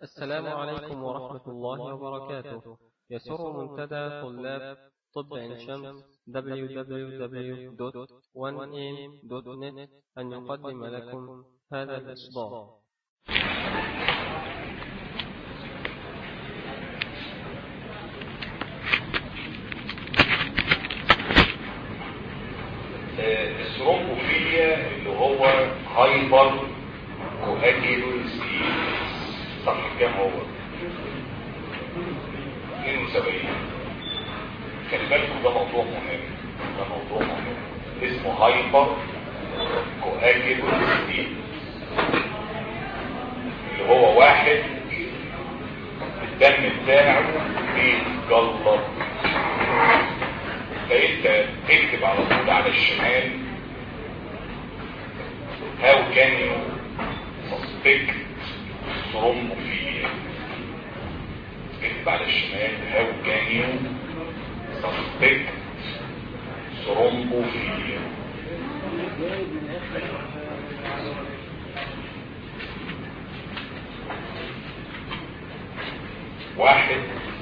السلام عليكم ورحمة الله وبركاته يسر منتدى طلاب طب عين شمس www.1am.net أن يقدم لكم هذا الإصدار الثرومبوفيليا اللي هو هايبر كواجيلول صح كام هو 72 خلي بالكم ده موضوع مهم ده موضوع مهم اسمه هايبر كواجيلول اللي هو واحد الدم بتاعه بيتجلط فانت اكتب على طول على الشمال how can you suspect thrombophilia اكتب على الشمال how can you suspect thrombophilia واحد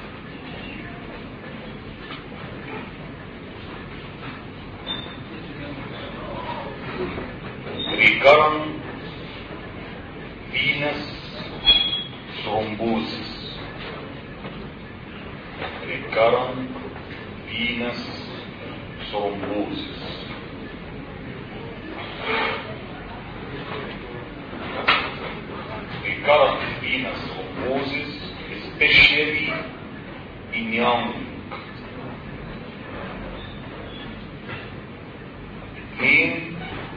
recurrent venous thrombosis recurrent venous thrombosis recurrent venous thrombosis especially in young اثنين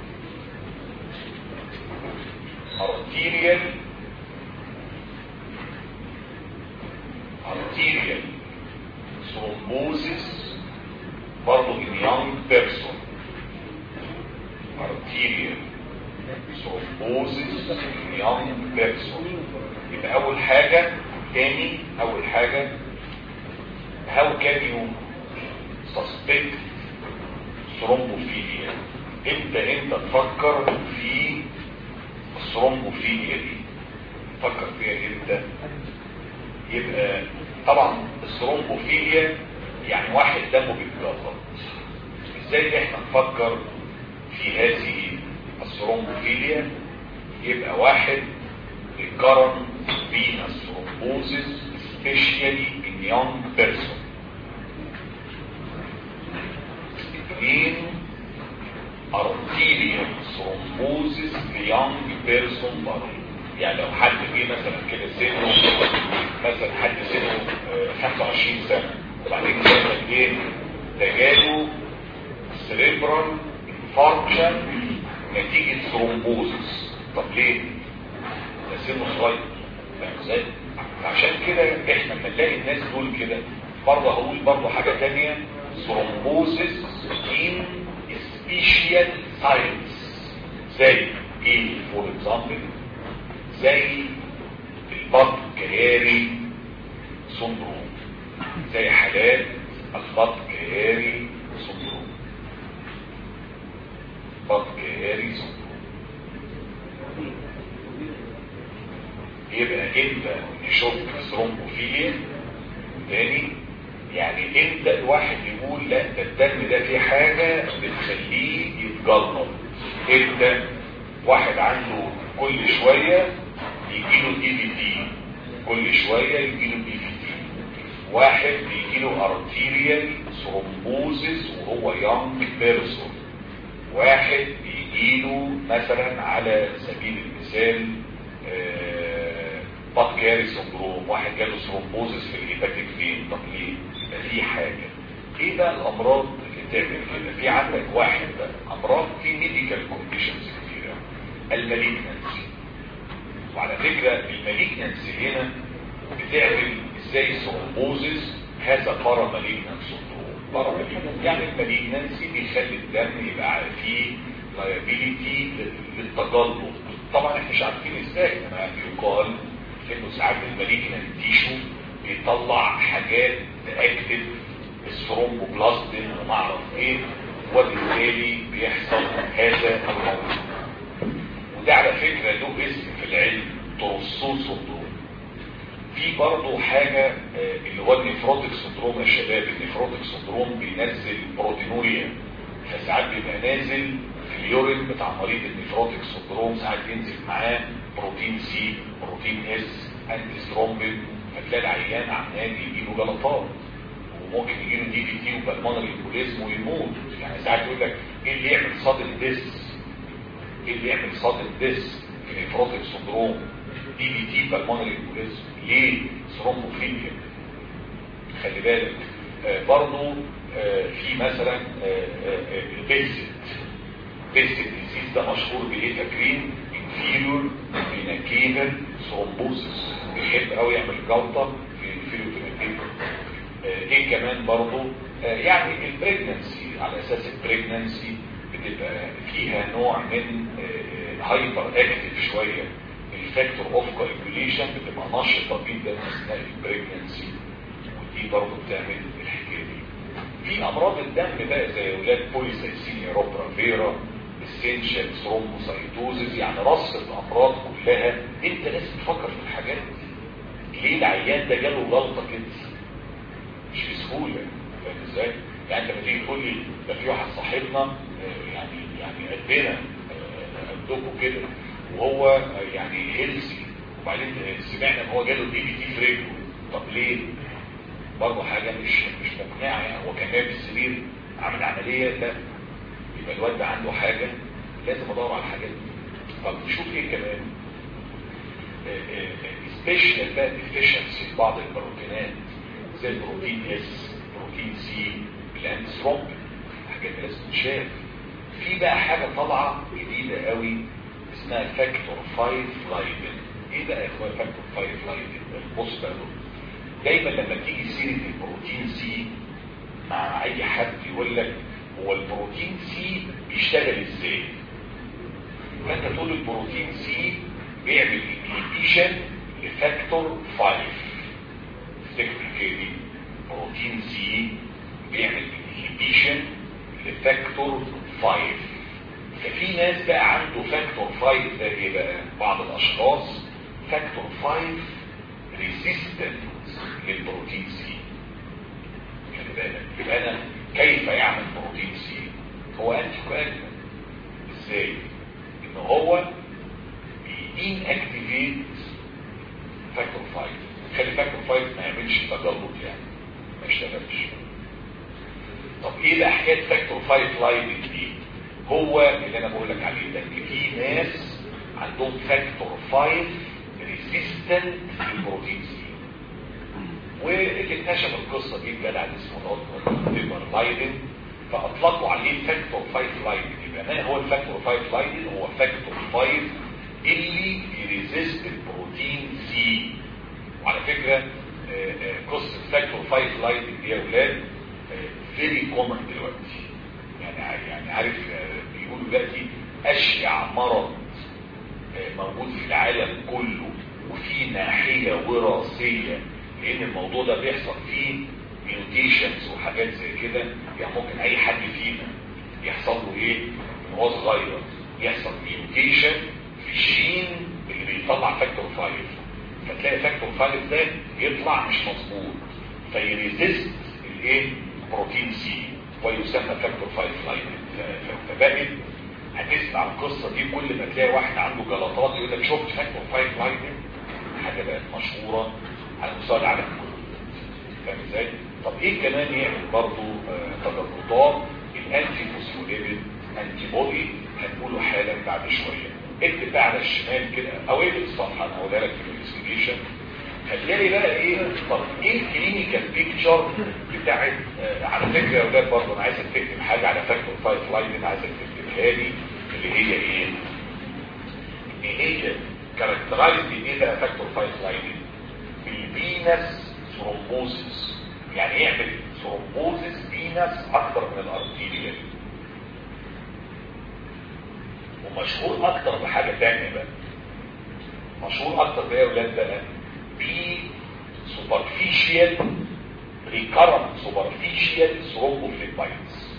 arterial arterial thrombosis برضه in young person arterial thrombosis in young person يبقى أول حاجة تاني أول حاجة how can you suspect thrombophilia امتى انت تفكر في الثرومبوفيليا دي فكر فيها امتى يبقى طبعا الثرومبوفيليا يعني واحد دمه بيتجلط ازاي احنا نفكر في هذه الثرومبوفيليا يبقى واحد recurrent venous thrombosis especially in young person اثنين arterial thrombosis في young person برضه يعني لو حد جه مثلا كده سنه مثلا حد سنه 25 سنة وبعدين مثلا جه ده جاله cerebral infarction نتيجة ثرومبوزس طب ليه؟ ده سنه صغير فاهم ازاي؟ عشان كده احنا لما نلاقي الناس دول كده برضه هقول برضه حاجة تانية ثرومبوزس in special science زي ايه فور اكزامبل زي البط كياري سندروم زي حالات البط كياري سندروم بط كياري سندروم يبقى انت نشوف ثرومبوفيليا تاني يعني انت الواحد يقول لا ده الدم ده فيه حاجة بتخليه يتجلط انت واحد عنده كل شوية يجيله دي في دي كل شوية يجيله دي في دي واحد بيجيله ارتيريال ثرومبوزس وهو يونج بيرسون واحد بيجيله مثلا على سبيل المثال بط كاري سندروم واحد جاله ثرومبوزس في الهيباتيك فين طب ليه يبقى في حاجة ايه بقى الامراض اللي تعمل كده في عندك واحد بقى امراض في ميديكال كونديشنز كتيرة الماليجنانسي وعلى فكرة الماليجنانسي هنا بتعمل ازاي ثرومبوزس هذا بارا ماليجنان سندروم بارا ماليجنان يعني الماليجنانسي بيخلي الدم يبقى فيه لايبيليتي للتجلط طبعا احنا مش عارفين ازاي انما يقال انه ساعات الماليجنان تيشو بيطلع حاجات تأكد الثرومبوبلاستين وما اعرف ايه وبالتالي بيحصل هذا الموضوع وده على فكرة له اسم في العلم ترصوص الدور في برضه حاجة آه، اللي هو النفروتك سندروم يا شباب النفروتك سندروم بينزل بروتينوريا فساعات بيبقى نازل في اليورين بتاع مريض النفروتك سندروم ساعات ينزل معاه بروتين سي بروتين اس انتي سترومبين فتلاقي العيان عمال يجيله جلطات وممكن يجيله دي في تي وبالمونري امبوليزم ويموت يعني ساعات يقول لك ايه اللي يعمل صدر ديس ايه اللي يعمل صدر ديس في النفروتك سندروم دي بي تي بالمونري امبوليزم ليه ثرومبوفيليا خلي بالك آه برضو آه في مثلا البيزت بيزت ديزيز ده مشهور بايه فاكرين انفيرور فيناكيبل ثرومبوسس بيحب قوي يعمل جلطه في الانفيرور فيناكيبل ايه كمان برضو آه يعني البريجننسي على اساس البريجننسي بتبقى فيها نوع من هايبر اكتف شويه الفاكتور اوف كالكوليشن بتبقى نشطه جدا اثناء البريجننسي ودي برضه بتعمل الحكايه دي في امراض الدم بقى زي اولاد بوليسايسينيا روبرا فيرا اسينشال ثرومبوسايتوزيس يعني رص الامراض كلها انت لازم تفكر في الحاجات دي ليه العيان ده جاله غلطه كده مش بسهوله فاهم ازاي يعني انت لما تيجي تقول لي ده في واحد صاحبنا يعني يعني قدنا قدكم كده وهو يعني هيلسي وبعدين سمعنا ان هو جاله دي بي تي في رجله طب ليه برضه حاجه مش مش مقنعه يعني هو كان نايم في السرير عامل عمليه لا يبقى الواد ده عنده حاجه لازم ادور على الحاجات دي طب نشوف ايه كمان سبيشال بقى ديفيشنسي في بعض البروتينات زي البروتين اس بروتين سي الانثروب حاجات لازم تتشاف في بقى حاجه طالعه جديده قوي اسمها فاكتور 5 لايدن ايه بقى يا اخويا فاكتور 5 لايدن بص بقى دايما لما تيجي سيره البروتين سي مع اي حد يقول لك هو البروتين سي بيشتغل ازاي فانت تقول البروتين سي بيعمل انهيبيشن لفاكتور 5 افتكر الحكايه دي بروتين سي بيعمل انهيبيشن لفاكتور 5 ففي ناس بقى عنده فاكتور 5 ده ايه بقى بعض الاشخاص فاكتور 5 ريزيستنت للبروتين سي خلي بالك يبقى انا كيف يعمل بروتين سي هو انتي كواجولانت ازاي ان هو بيدين اكتيفيت فاكتور 5 خلي فاكتور 5 ما يعملش تجلط يعني ما يشتغلش طب ايه بقى حكايه فاكتور 5 لايدنج دي هو اللي انا بقول لك عليه ده ان في ناس عندهم فاكتور 5 ريزيستنت للبروتين سي واللي اكتشف القصه دي الجدع اللي اسمه ليبر لايدن فاطلقوا عليه فاكتور 5 لايدن يبقى ما هو الفاكتور 5 لايدن هو فاكتور 5 اللي بيريزيست البروتين سي وعلى فكره آه، آه، قصه فاكتور 5 لايدن دي يا اولاد فيري كومن دلوقتي يعني يعني عارف آه، بيقولوا دلوقتي اشيع مرض آه، موجود في العالم كله وفي ناحيه وراثيه لان الموضوع ده بيحصل فيه ميوتيشنز وحاجات زي كده يعني ممكن اي حد فينا يحصل له ايه من هو صغير يحصل ميوتيشن في الجين اللي بيطلع فاكتور 5 فتلاقي فاكتور 5 ده يطلع مش مظبوط فيريزيست الايه بروتين سي ويسمى فاكتور 5 لاين فبقت هتسمع القصه دي كل ما تلاقي واحد عنده جلطات يقول لك شفت فاكتور 5 لاين حاجه بقت مشهوره على مستوى العالم كله فاهم ازاي؟ طب ايه كمان يعمل برضه تجلطات الانتي فوسفوليبيد انتي بودي هنقوله حالا بعد شويه اكتب بقى على الشمال كده او ايه الصفحه انا هقولها لك في الانفستيجيشن هتلاقي بقى ايه طب ايه الكلينيكال بيكتشر بتاعت آه على فكره يا اولاد برضه انا عايزك تكتب حاجه على فاكتور 5 لاين عايزك تكتبها لي اللي هي ايه؟ ان هي كاركترايز ايه بقى فاكتور 5 لاين؟ الفينس ثرومبوزيس يعني يعمل ثرومبوزيس فينس اكتر من الارتيريال ومشهور اكتر بحاجه ثانيه بقى مشهور اكتر بقى يا اولاد بقى في سوبرفيشيال ريكارنت سوبرفيشيال ثرومبوفليبايتس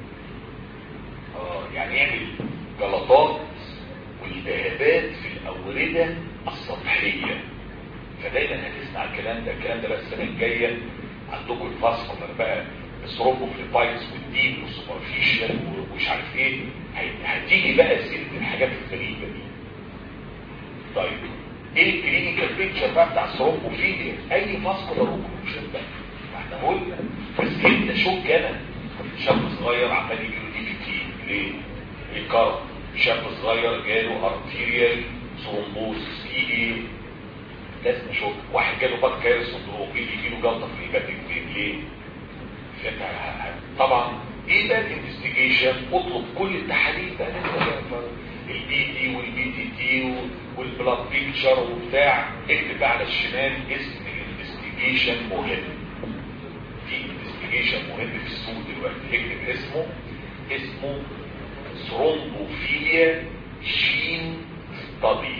اه يعني يعمل جلطات والتهابات في الاورده السطحيه فدايما هتسمع تسمع الكلام ده الكلام ده بقى السنه الجايه عندكم الفاسكولار بقى الثرومبوفليبايتس والديب والسوبرفيشال ومش عارف ايه هتيجي بقى سيره الحاجات الغريبه دي طيب ايه الكلينيكال بيكتشر بقى بتاع الثرومبوفيليا اي فاسكولار اوكلوجن بقى احنا قلنا بس انت شوف انا شاب صغير عمال يجيله دي في تي ليه؟ الكارب شاب صغير جاله ارتيريال ثرومبوسيس في ايه؟ لازم اشوف واحد جاله باد كاري سندروم ايه يجيله جلطه في الهيباتيك فين ليه؟ طبعا ايه بقى الانفستيجيشن اطلب كل التحاليل بقى البي تي والبي تي تي والبلاد بيكتشر وبتاع اكتب بقى على الشمال اسم الانفستيجيشن مهم في انفستيجيشن مهم في السوق دلوقتي اكتب اسمه اسمه ثرومبوفيليا شين ستادي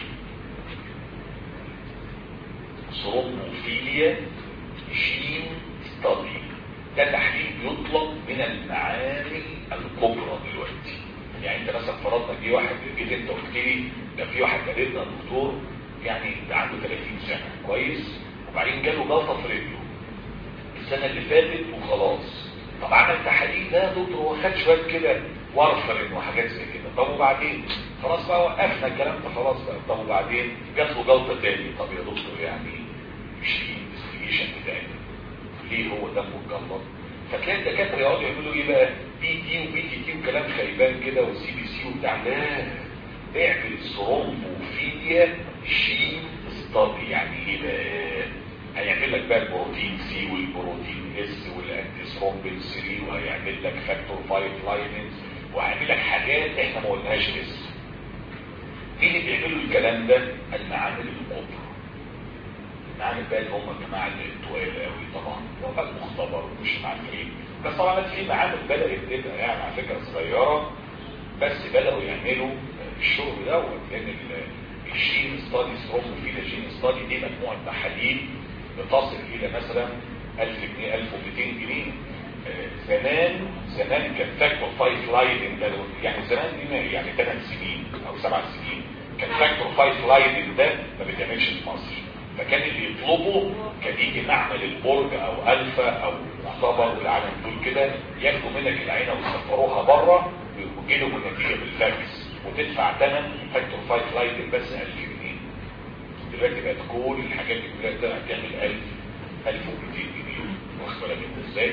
ثرومبوفيليا شين ستادي ده تحليل يطلب من المعامل الكبرى دلوقتي يعني انت مثلا فرضنا جه واحد جيت انت قلت لي ده في واحد قابلنا الدكتور يعني ده عنده 30 سنه كويس وبعدين جاله جلطه في رجله السنه اللي فاتت وخلاص طب عمل تحاليل ده يا دكتور هو خد شويه كده وارفرين وحاجات زي كده طب وبعدين خلاص بقى وقفنا الكلام ده خلاص بقى طب وبعدين جات له جلطه تاني طب يا دكتور يعني مش الانفستيجيشن بتاعنا ليه هو دمه اتجلط فتلاقي الدكاتره يقعدوا يعملوا ايه بقى بي تي وبي تي تي وكلام خيبان كده والسي بي سي وبتاع لا اعمل ثرومبوفيليا شين ستادي يعني ايه بقى هيعمل لك بقى البروتين سي والبروتين اس والانتي ثرومبين 3 وهيعمل لك فاكتور 5 لاينز وهيعمل لك حاجات احنا ما قلناش لسه مين اللي بيعملوا الكلام ده المعامل الكبرى المعامل بقى اللي هم الجماعه التوال قوي طبعا وقت مختبر ومش عارفين بس طبعا في معامل بدات تبقى يعني على فكره صغيره بس بداوا يعملوا الشغل دوت لان الجين ستادي ثرومبوفيلا جين ستادي دي مجموعه تحاليل بتصل الى مثلا 1000 جنيه 1200 جنيه زمان زمان كان فاكتور 5 لايدن ده يعني زمان دي يعني 8 سنين او 7 سنين كان فاكتور 5 لايدن ده ما بيتعملش في مصر فكان اللي يطلبه كان يجي معمل البرج او الفا او معتبر والعالم دول كده ياخدوا منك العينه ويسفروها بره ويجي لهم النتيجه بالفاكس وتدفع ثمن فاكتور 5 لايدن بس 1000 جنيه دلوقتي بقت كل الحاجات دي كلها ده هتعمل 1000 1200 جنيه واخد بالك انت ازاي؟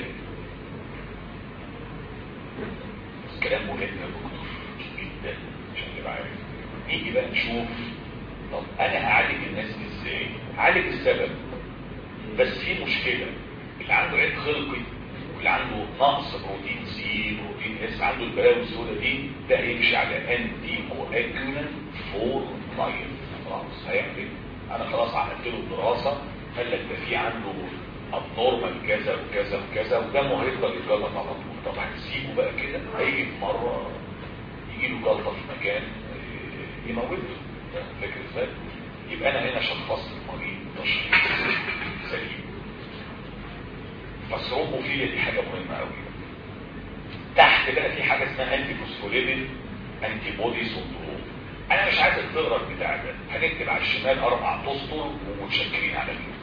بس كلام مهم يا دكتور جدا عشان تبقى عارف نيجي بقى نشوف طب انا هعالج الناس دي ازاي؟ عالج السبب بس في مشكله اللي عنده عيب خلقي واللي عنده نقص بروتين سي بروتين اس عنده البلاوي السوداء دي ده هيمشي على انتي كواجولانت فور لايف خلاص هيعمل انا خلاص عملت له الدراسه قال لك ده في عنده ابنورمال كذا وكذا وكذا ودمه هيفضل يتجلط على طول طب هتسيبه بقى كده هيجي في مره يجي له جلطه في مكان يموته فاكر ازاي؟ يبقى انا هنا شخصت المريض تشخيص سليم فالثرومبوفيليا دي حاجه مهمه قوي تحت بقى في حاجه اسمها انتي فوسفوليبيد انتي بودي سندروم انا مش عايز تقرا البتاع ده هنكتب على الشمال اربع اسطر ومتشكرين على اليوم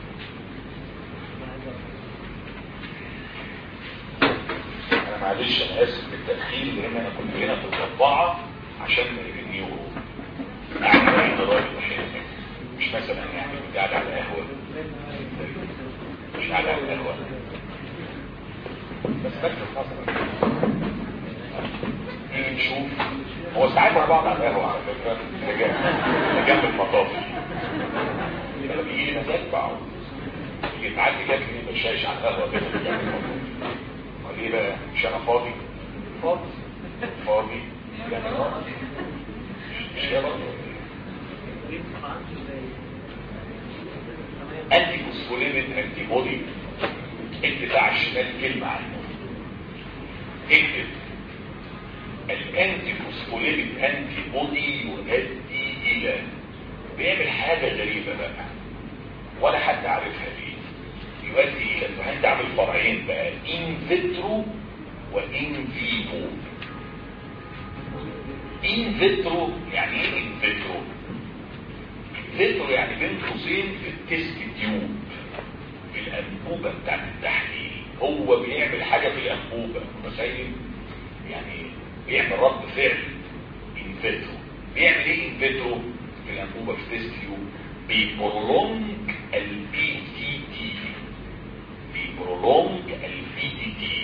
انا معلش انا اسف بالتدخين لان انا كنت هنا في الضباعه عشان النيورو قاعد عند راجل مش مثلا يعني كنت قاعد على القهوه مش قاعد على القهوه بس بكتب مثلا نيجي نشوف هو ساعات مع بعض على القهوه على فكره ده جنب المطاف لما بيجي لي مزاج بقعد يجي تعدي جنبي يبقى شايش على القهوه كده جنب المطاف ليه بقى مش انا فاضي فاضي فاضي يعني فاضي مش هي برضه انتي فوسفوليبيد انتي بودي اكتب على الشمال كلمه عنه اكتب الانتي فوسفوليبيد انتي بودي يؤدي الى بيعمل حاجه غريبه بقى ولا حد عارفها ليه يؤدي الى انه انت عامل فرعين بقى ان فيترو وان فيفو ان فيترو يعني ايه ان فيترو فيترو يعني بين قوسين في التست تيوب الانبوبه بتاعت التحليل هو بيعمل حاجه في الانبوبه متخيل يعني بيعمل رد فعل انفيترو بيعمل ايه انفيترو في الانبوبه في تيست تيوب بيبرولونج البي تي تي بيبرولونج البي تي تي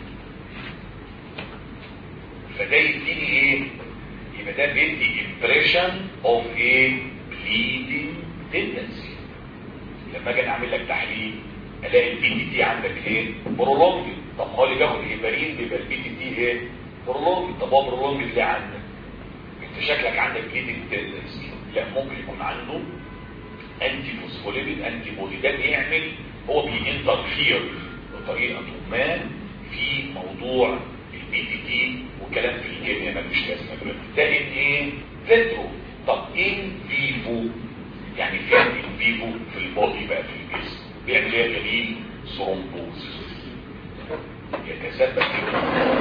فده يديني ايه يبقى ده بيدي impression of a bleeding tendency لما اجي اعمل لك تحليل الاقي البي تي تي عندك ايه برولونج طب هو اللي بياخد هيبارين بيبقى البي تي تي ايه برولونج طب هو برولونج اللي عندك انت شكلك عندك بليدنج تندنسي لا ممكن يكون عنده انتي فوسفوليبيد انتي بودي ده بيعمل هو بينترفير بطريقه ما في موضوع البي تي تي وكلام في الكيمياء ملوش لازمه دلوقتي ده ان ايه فيترو طب ان فيفو يعني فين ان فيفو في البودي بقى في الجسم بيعمل ايه يا جميل ثرومبوز يتسبب في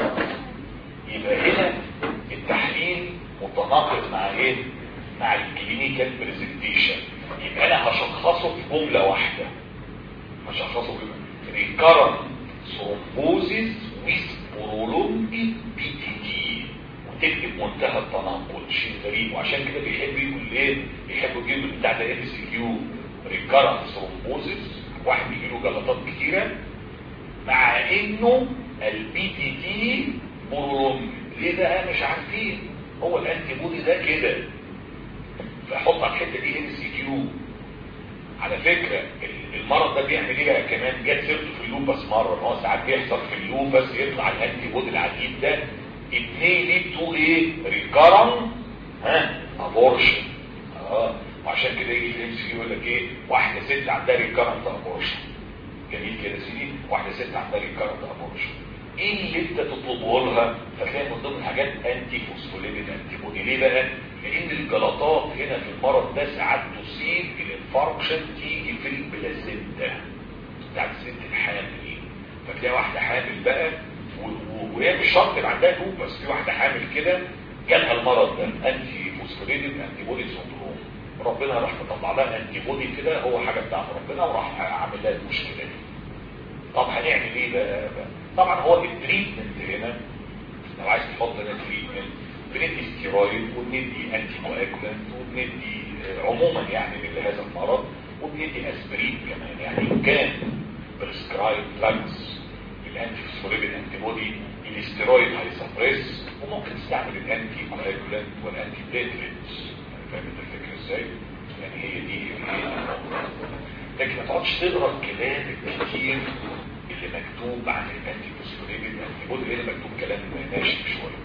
يبقى هنا التحليل متناقض مع ايه مع الكلينيكال برزنتيشن يبقى انا هشخصه في جمله واحده هشخصه في ريكارنت ثرومبوزيس ويز برولونجي بي تي تي وتكتب منتهى التناقض شيء غريب وعشان كده بيحب يقول ايه بيحبوا يجيبوا بتاع ده ام سي كيو ريكارنت ثرومبوزيس واحد بيجي له جلطات كتيره مع انه البي تي تي برولونج ليه بقى مش عارفين هو الانتي بودي ده كده فحط على الحته دي ام سي كيو على فكره المرض ده بيعمل ايه بقى كمان جت سيرته في اللوبس مره ان هو ساعات بيحصل في اللوبس يطلع الانتي بودي العجيب ده اتنين ليه تو ايه ريكارن ها ابورشن اه وعشان كده يجي في الام سي كيو يقول لك ايه واحده ست عندها ريكارنت ابورشن جميل كده سيدي واحده ست عندها ريكارنت ابورشن ايه اللي انت تطلبه لها فتلاقي من ضمن الحاجات انتي فوسفوليبيد انتي بودي ليه بقى لان الجلطات هنا في المرض ده ساعات تصيب الانفاركشن تيجي في البلاسينتا بتاعت الست الحامل فتلاقي واحده حامل بقى وهي مش شرط يبقى عندها لوب بس في واحده حامل كده جالها المرض ده انتي فوسفوليبيد انتي بودي سندروم ربنا راح مطلع لها انتي بودي كده هو حاجه بتاعت ربنا وراح عامل لها المشكله دي طب هنعمل ايه بقى, بقى طبعا هو التريتمنت هنا لو عايز تحط هنا تريتمنت بندي ستيرويد وبندي انتي كواجولانت وبندي عموما يعني لهذا المرض وبندي اسبرين كمان يعني كان بريسكرايب دراجز الانتي فوسفوريبين انتي بودي الاستيرويد هيسبريس وممكن تستعمل الانتي كواجولانت والانتي بليتلتس فاهم الفكره ازاي؟ يعني هي دي لكن ما تقعدش تقرا الكلام الكتير اللي مكتوب عن الانتي فوسفوريبين انتي بودي اللي مكتوب كلام ناشف شويه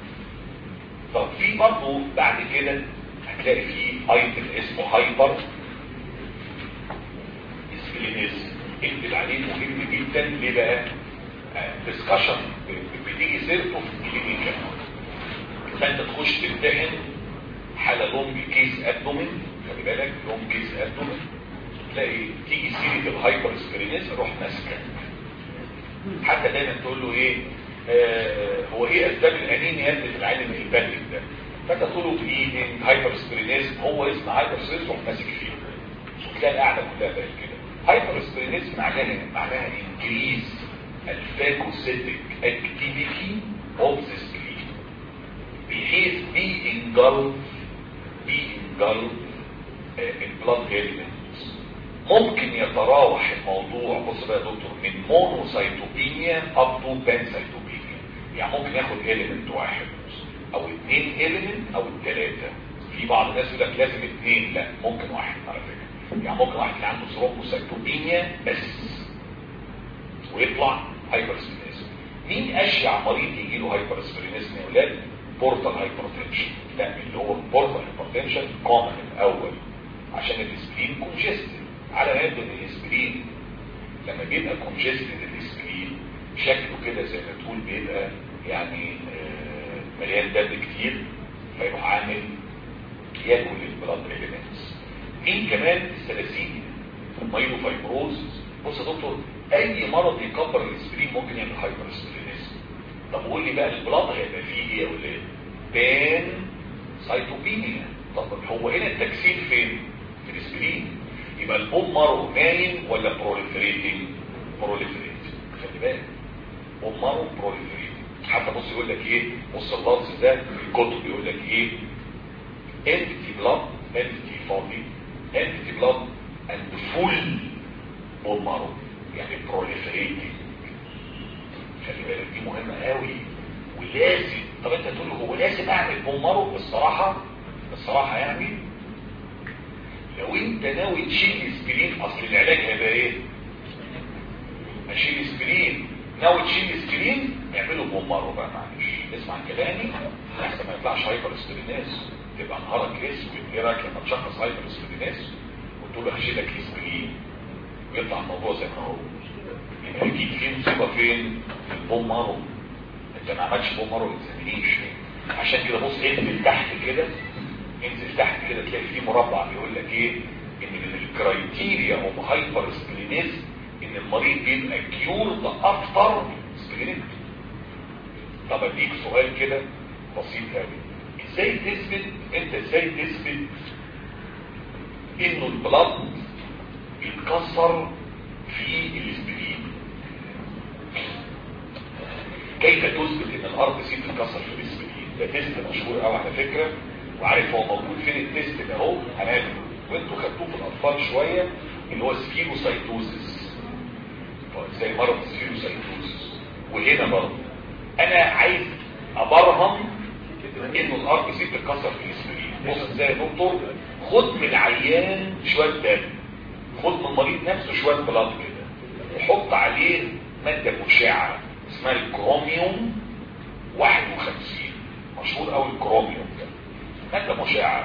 طب في برضه بعد كده هتلاقي في ايتم اسمه هايبر اسكلينيز اكتب عليه مهم جدا ليه بقى ديسكشن بتيجي سيرته في الكلينيكا فانت تخش تمتحن حاله لونج كيس ابدومين خلي بالك لونج كيس ابدومين تلاقي تيجي سيره الهايبر اسكلينيز روح ماسكه حتى دايما تقول له ايه آه هو ايه اسباب الانيميا اللي في العالم البالغ ده فانت تقول له بليدنج هايبر سبرينيز هو اسم هايبر سبرينيز روح ماسك فيه وتلاقي القعده كلها بقت كده هايبر سبرينيز معناها معناها انكريز الفاكوسيتك اكتيفيتي اوف ذا سكرين بحيث بي انجلف بي انجلف البلاد ايلمنتس ممكن يتراوح الموضوع بص بقى يا دكتور من مونوسايتوبينيا اب تو بانسايتوبينيا يعني ممكن ياخد ايلمنت واحد او اثنين ايلمنت او الثلاثه في بعض الناس يقول لك لازم اثنين لا ممكن واحد على فكره يعني ممكن واحد اللي عنده ثرومبوسايتوبينيا بس ويطلع هايبر سبرينيزم مين اشيع مريض يجي له هايبر سبرينيزم يا اولاد بورتال هايبرتنشن لا اللي هو البورتال هايبرتنشن كومن الاول عشان الاسبرين كونجستد على قد ان الاسبرين لما بيبقى كونجستد الاسبرين شكله كده زي ما تقول بيبقى يعني آه مليان دم كتير فيروح عامل ياكل البلاد اليمنتس مين كمان الثلاثين المايلو فايبروز بص يا دكتور اي مرض يكبر الاسبرين ممكن يعمل هايبر اسبرينيزم طب قول لي بقى البلاد هيبقى فيه ايه يا ولاد بان سايتوبينيا طب هو هنا التكسير فين في الاسبرين يبقى البوم مارو نايم ولا بروليفريتنج بروليفريت خلي بالك بون مارو بروليفريت حتى بص يقول لك ايه بص اللفظ ده في الكتب يقول لك ايه empty blood empty body empty blood and full bone marrow يعني proliferating خلي بالك دي مهمة قوي ولازم طب انت تقول هو لازم اعمل بون مارو الصراحة الصراحة يعني لو انت ناوي تشيل اسبرين اصل العلاج هيبقى ايه اشيل اسبرين ناوي تشيل اسبرين اعمله بون مارو بقى معلش اسمع كلامي احسن ما يطلعش هايبر اسبريناس تبقى نهارك اسود ايه رايك لما تشخص هايبر اسبريناس وتقول له هشيلك اسبرين ويطلع الموضوع زي ما هو يبقى اكيد في مصيبه فين في البون مارو انت ما عملتش بون مارو اكزامينيشن عشان كده بص انزل تحت كده انزل تحت كده تلاقي فيه مربع بيقول لك ايه ان من الكرايتيريا اوف هايبر اسبرينيز ان المريض بيبقى كيورد افتر سبلينكت طب اديك سؤال كده بسيط قوي ازاي تثبت انت ازاي تثبت انه البلد بيتكسر في الاسبرين كيف تثبت ان الارض سي بتتكسر في الاسبرين ده تيست مشهور قوي على فكره وعارف هو موجود فين التيست ده اهو هناخده وانتوا خدتوه في الاطفال شويه اللي هو سكيروسايتوزس زي مرض السكيروسايتوزس وهنا برضه انا عايز ابرهن انه الارض سي بتتكسر في الاسبرين بص ازاي يا دكتور خد من العيان شويه دم خد من المريض نفسه شويه بلاد كده وحط عليه ماده مشعه اسمها الكروميوم 51 مشهور قوي الكروميوم ده ماده مشعه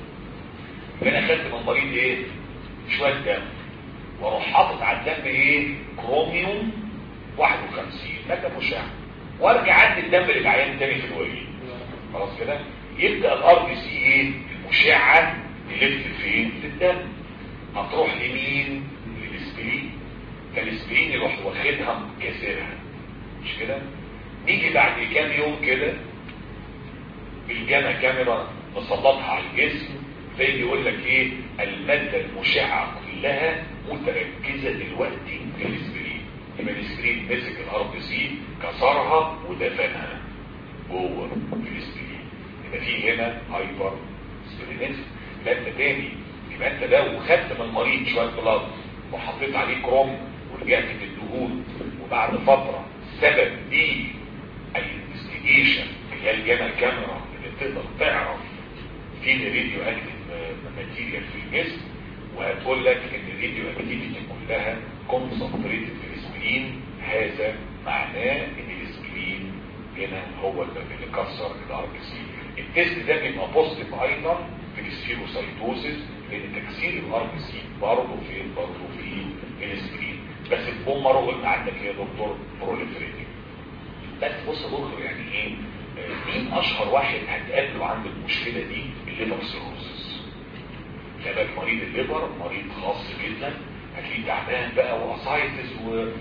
فانا خدت من المريض ايه شويه دم واروح حاطط على الدم ايه كروميوم 51 ماده مشعه وارجع ادي الدم للعيان تاني في الوريد خلاص كده يبدا الار بي سي ايه المشعه تلف فين في الدم هتروح لمين للاسبرين فالاسبرين يروح واخدها كاسرها مش كده نيجي بعد كام يوم كده بالجاما كاميرا نسلطها على الجسم فيجي يقول لك ايه الماده المشعه كلها متركزه دلوقتي في الاسبرين يبقى الاسبرين مسك الار بي سي كسرها ودفنها جوه في الاسبرين يبقى في هنا هايبر سبرينيزم لا انت تاني يبقى انت لو خدت من المريض شويه بلاد وحطيت عليه كروم ورجعت بالدهون وبعد فتره سبب دي الانفستيجيشن اللي هي الجاما كاميرا اللي تقدر تعرف فين الراديو اكتيف ماتيريال في الجسم وهتقول لك ان الراديو اكتيفيتي كلها كونسنتريتد في الاسبرين هذا معناه ان الاسبرين هنا هو اللي كسر الار بي سي التست ده بيبقى بوزيتيف ايضا في السيروسايتوزيس لان تكسير الار بي سي برضه في برضه في الاسبرين بس البومر قلنا عندك يا دكتور بروليفريتنج بس بص يا دكتور يعني ايه مين اشهر واحد هتقابله عنده المشكله دي الليفر سيروزس خلي مريض الليفر مريض خاص جدا هتلاقيه تعبان بقى واسايتس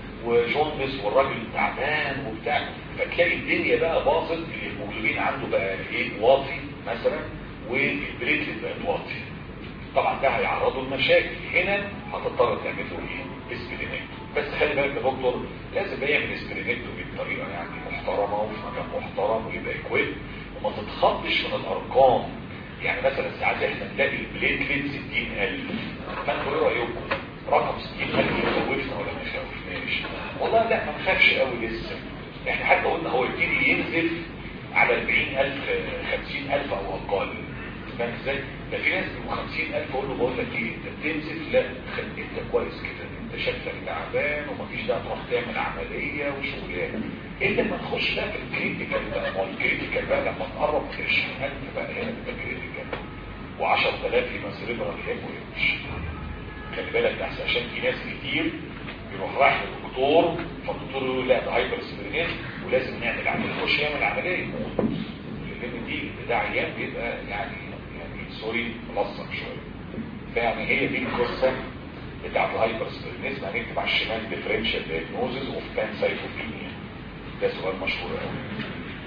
وجوندس والراجل تعبان وبتاع فتلاقي الدنيا بقى باظت الهيموجلوبين عنده بقى ايه واطي مثلا والبليتلت بقت واطي طبعا ده هيعرضه لمشاكل هنا هتضطر تعمل له ايه اسبرينكتو بس خلي بالك يا دكتور لازم يعمل اسبرينكتو بطريقه يعني محترمه وفي مكان محترم ويبقى كويس وما تتخضش من الارقام يعني مثلا ساعات احنا نلاقي البليتلت 60000 فانتوا ايه رايكم رقم 60000 يخوفنا ولا ما يخوفناش والله لا ما نخافش قوي لسه احنا حتى قلنا هو يبتدي ينزل على 40000 50000 او اقل فاهم ازاي؟ ده في ناس بيبقوا 50000 اقول له بقول لك ايه انت بتنزل لا خلي انت كويس كده انت شكلك تعبان ومفيش داعي تروح تعمل عمليه وشغلانه الا لما تخش بقى في الكريتيكال بقى ما هو الكريتيكال بقى لما تقرب من 20000 بقى هنا تبقى كريتيكال و10000 يبقى سيريبرال هيموريدج خلي بالك احسن عشان في ناس كتير يروح رايح للدكتور فالدكتور يقول لا ده هايبر سبرينيز ولازم نعمل عمليه يخش يعمل عمليه يموت لان دي ده عيان بيبقى يعني يعني سوري ملصق شويه فيعني هي دي القصه بتاعت الهايبر سبرينيز هنكتب على الشمال ديفرنشال دايجنوزز اوف بانسايكوبينيا ده سؤال مشهور قوي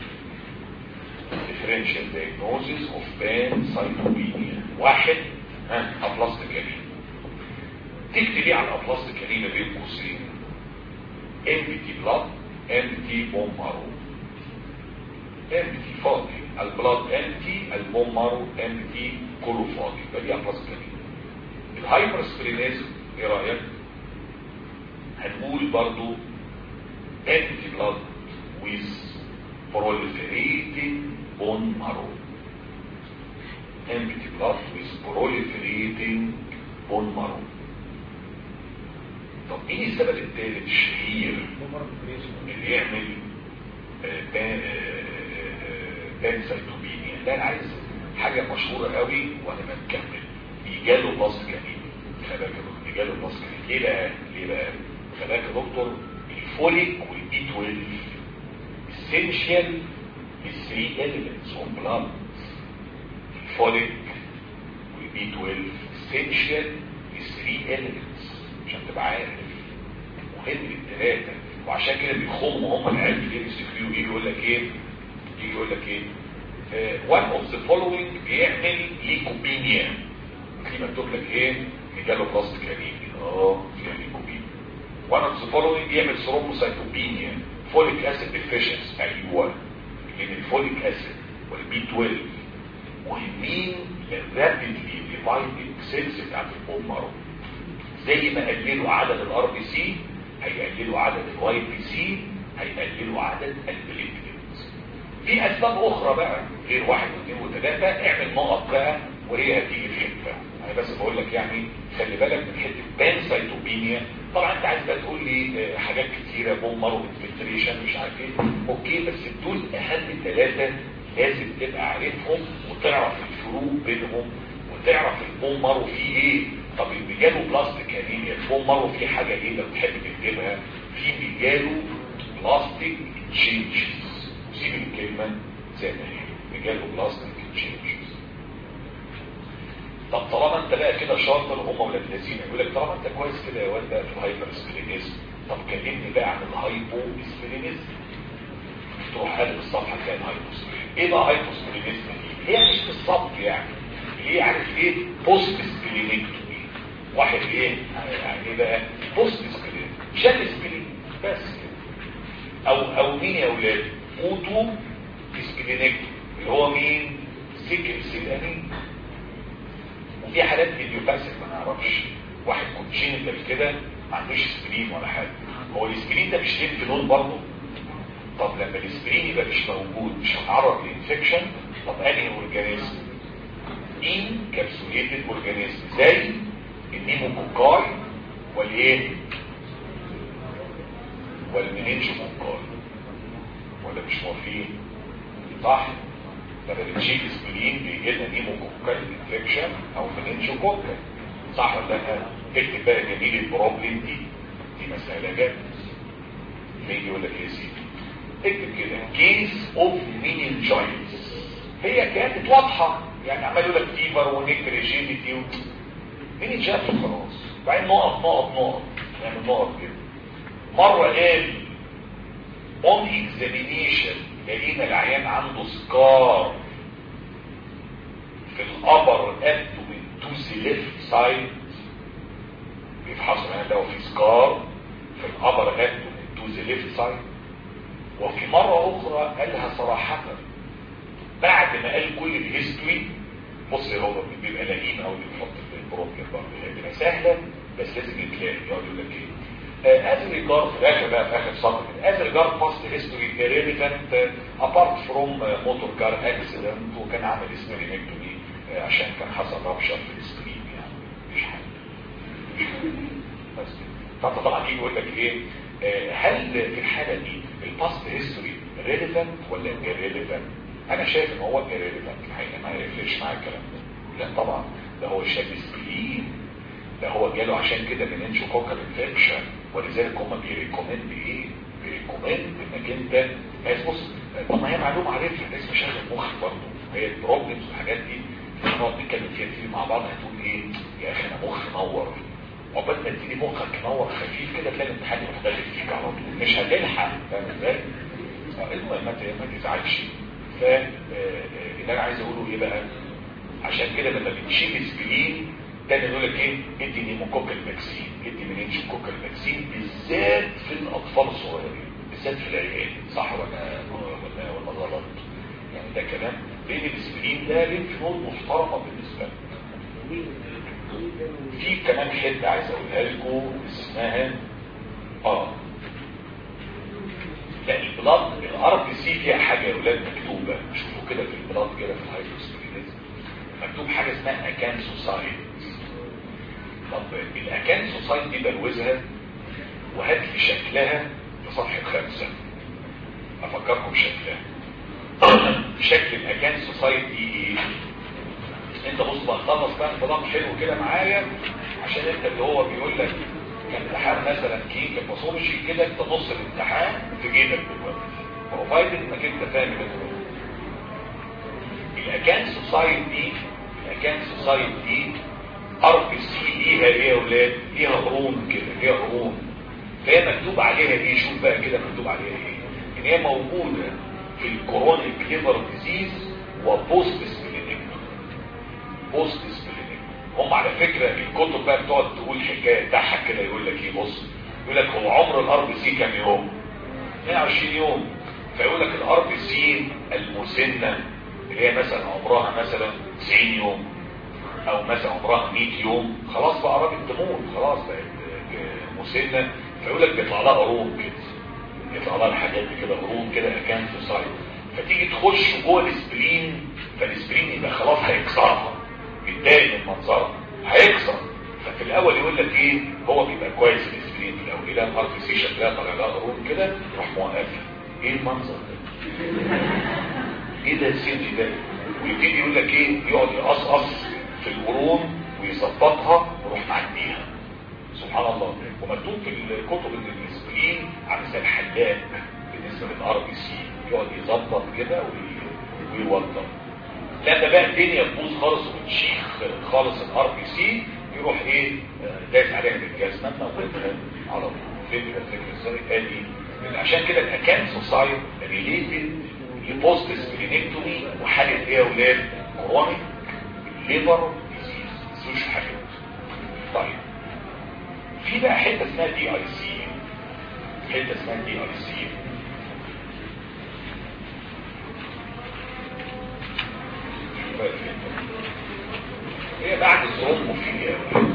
ديفرنشال دايجنوزز اوف بانسايكوبينيا واحد ها ابلاستيك يمين تكتب ايه على الابلاستيك يمين بين قوسين empty blood empty bone marrow empty فاضي البلاد empty البون مارو empty كله فاضي يبقى دي امراض كليه الهايبر سبرينيزم ايه رايك هنقول برضو empty blood with proliferating bone marrow empty blood with proliferating bone marrow طب ايه السبب الثالث الشهير اللي يعمل بانسايتوبينيا ده انا عايز حاجة مشهورة قوي وانا بنكمل بيجاله باص جميل خلاك يا دكتور بيجاله باص جميل ليه بقى ليه بقى خلاك يا دكتور الفوليك والبي 12 essential is three elements of blood الفوليك والبي 12 essential is three elements عشان تبقى عارف مهم الثلاثة وعشان كده بيخموا هم العيال في الام سي كيو يجي يقول لك ايه يجي يقول لك ايه one of the following بيعمل ليكوبينيا في مكتوب لك ايه ميجالو بلاستيك انيميا اه فيها ليكوبينيا one of the following بيعمل ثرومبوسايتوبينيا فوليك اسيد ديفيشنس ايوه لان الفوليك اسيد والبي 12 مهمين للرابيدلي ديفايدنج سيلز بتاعت البون مارو زي ما قللوا عدد الار بي سي هيقللوا عدد الواي بي سي هيقللوا عدد البليتلتس في اسباب اخرى بقى غير واحد واثنين وثلاثة اعمل نقط بقى وهي هتيجي فين بقى انا بس بقول لك يعني خلي بالك من حته بانسايتوبينيا طبعا انت عايز بقى تقول لي حاجات كتيره بوم مارو انفلتريشن مش عارف ايه اوكي بس دول اهم ثلاثه لازم تبقى عارفهم وتعرف الفروق بينهم وتعرف البوم مارو فيه ايه طب الميجالو بلاستيك انيميا البوم مارو فيه حاجه ايه لو تحب تكتبها في ميجالو بلاستيك تشينجز سيب الكلمه زي ما هي ميجالو بلاستيك تشينجز طب طالما انت بقى كده شاطر هم ولاد الذين يقول لك طالما انت كويس كده يا واد بقى في الهايبر سبلينيزم طب كلمني بقى عن الهايبو سبلينيزم تروح قلب الصفحه تلاقي الهايبو سبلينيزم ايه بقى هايبو سبلينيزم دي؟ هي مش بالظبط يعني هي عارف ايه بوست سبلينيكتومي واحد ايه يعني ايه بقى بوست سبلين شال سبلين بس كده او او مين يا اولاد اوتو سبلينيكتومي اللي هو مين سيكل سيلاني وفي حالات ايديوباثيك ما نعرفش واحد كونجينيتال كده ما عندوش سبرين ولا حاجه هو السبرين ده مش لينف نود برضه طب لما السبرين يبقى مش موجود مش هتعرض لانفكشن طب انهي اورجانيزم انكابسوليتد اورجانيزم زي النيموكوكاي والايه والمنينجوكوكاي ولا مش موافقين صح لما بتشيل اسبرين بيجي لنا نيموكوكاي انفكشن او منينجوكوكاي صح ولا لا اكتب بقى جميل البروبلم دي دي مساله جد يجي يقول لك ايه يا سيدي اكتب كده كيس اوف مينينجايتس هي كانت واضحه يعني عمال يقول لك فيبر ونيك ريجيديتي و... مين جات خلاص بعدين نقط نقط نقط يعني نقط كده مره قال اون اكزامينيشن لقينا العيان عنده سكار في الابر ابدومين تو ذا ليفت سايد بيفحصوا العيان ده في سكار في الابر ابدومين تو ذا ليفت سايد وفي مره اخرى قالها صراحه بعد ما قال كل الهيستوري بص هو بيبقى لئيم او بيحط في البروبلم برضه هي بتبقى سهله بس لازم يتلاقي يقعد يقول لك ايه از ريجارد في اخر بقى في اخر سطر از ريجارد باست هيستوري ريليفنت ابارت فروم موتور كار اكسيدنت وكان عامل اسبرينكتومي عشان كان حصل رابشر في السكرين يعني مفيش حاجه بس فانت طبعا يجي يقول لك ايه هل في الحاله دي الباست هيستوري ريليفنت ولا irrelevant انا شايف ان هو irrelevant الحقيقه ما يفرقش معايا الكلام ده لا طبعا ده هو شاب سبلين ده هو جاله عشان كده مننجو كوكال انفكشن ولذلك هم بيريكومند ايه بيريكومند انك انت بس بص طب ما هي معلومه عارفها لازم اشغل مخك برضه هي البروبلمز والحاجات دي نقعد نتكلم فيها كتير مع بعض هتقول ايه يا اخي انا مخي نور عقبال ما تيجي مخك نور خفيف كده تلاقي الامتحان مختلف فيك على طول مش هتلحق فاهم ازاي؟ المهم ما تزعلش فاللي انا عايز اقوله ايه بقى عشان كده لما بتشيل سبلين تاني يقول لك ايه ادي نيموكوكال فاكسين ادي منينجوكوكال فاكسين بالذات في في الاطفال الصغيرين بالذات في العيال صح ولا ولا ولا غلط يعني ده كلام لان الاسبرين ده لينف نود محترمه بالنسبه لنا في كمان حته عايز اقولها لكم اسمها اه لا البلاد الار بي سي فيها حاجه يا اولاد مكتوبه شوفوا كده في البلاد كده في الهايدروسبرينيزم مكتوب حاجه اسمها اكان سوسايد طب الاكان سوسايد دي بلوزها وهات لي شكلها في صفحه خمسه افكركم بشكلها شكل الاكان سوسايد دي ايه انت بص بقى خلص بقى انطلاق حلو كده معايا عشان انت اللي هو بيقول لك كان امتحان مثلا كيك الباثولوجي كده انت نص الامتحان في جيبك دلوقتي بروفايد انك انت فاهم كده الاكان سوسايد دي الاكان سوسايد دي ار بي سي ليها ايه يا اولاد ليها قرون كده ليها قرون فهي مكتوب عليها ايه شوف بقى كده مكتوب عليها ايه ان هي موجوده في الكورونيك ليفر ديزيز وبوست سبلينيك بوست سبلينيك هم على فكره الكتب بقى بتقعد تقول حكايه تضحك كده يقول لك ايه بص يقول لك هو عمر الار بي سي كام يوم 120 يوم فيقول لك الار بي سي المسنه اللي هي مثلا عمرها مثلا 90 يوم او مثلا عمرها 100 يوم خلاص بقى قربت تموت خلاص بقت مسنه فيقول لك بيطلع لها قرون كده يطلع لها الحاجات دي كده قرون كده كان في سايد فتيجي تخش جوه السبرين فالسبرين يبقى خلاص هيكسرها بيتضايق من منظرها هيكسر ففي الاول يقول لك ايه هو بيبقى كويس السبرين في الاول يلاقي الار بي سي شكلها طالع لها قرون كده يروح موقفها ايه المنظر ده؟ ايه ده السن ده؟ ويبتدي يقول لك ايه يقعد يقصقص في القرون ويظبطها ويروح معديها سبحان الله ومكتوب في الكتب ان الاسبرين عامل زي الحلاق بالنسبه للار بي سي يقعد يظبط كده ويوضب لما بقى الدنيا تبوظ خالص وتشيخ خالص الار بي سي يروح ايه دايس عليها بالجزمه موتها على طول فكره فكره ازاي ادي عشان كده الاكان سوسايد ريليتد لبوست سبلينكتومي وحاله ايه يا اولاد كرونيك ليفر ديزيز مش حاجات طيب في بقى حته اسمها دي اي سي حته اسمها دي اي سي هي بعد الثرومبوفيليا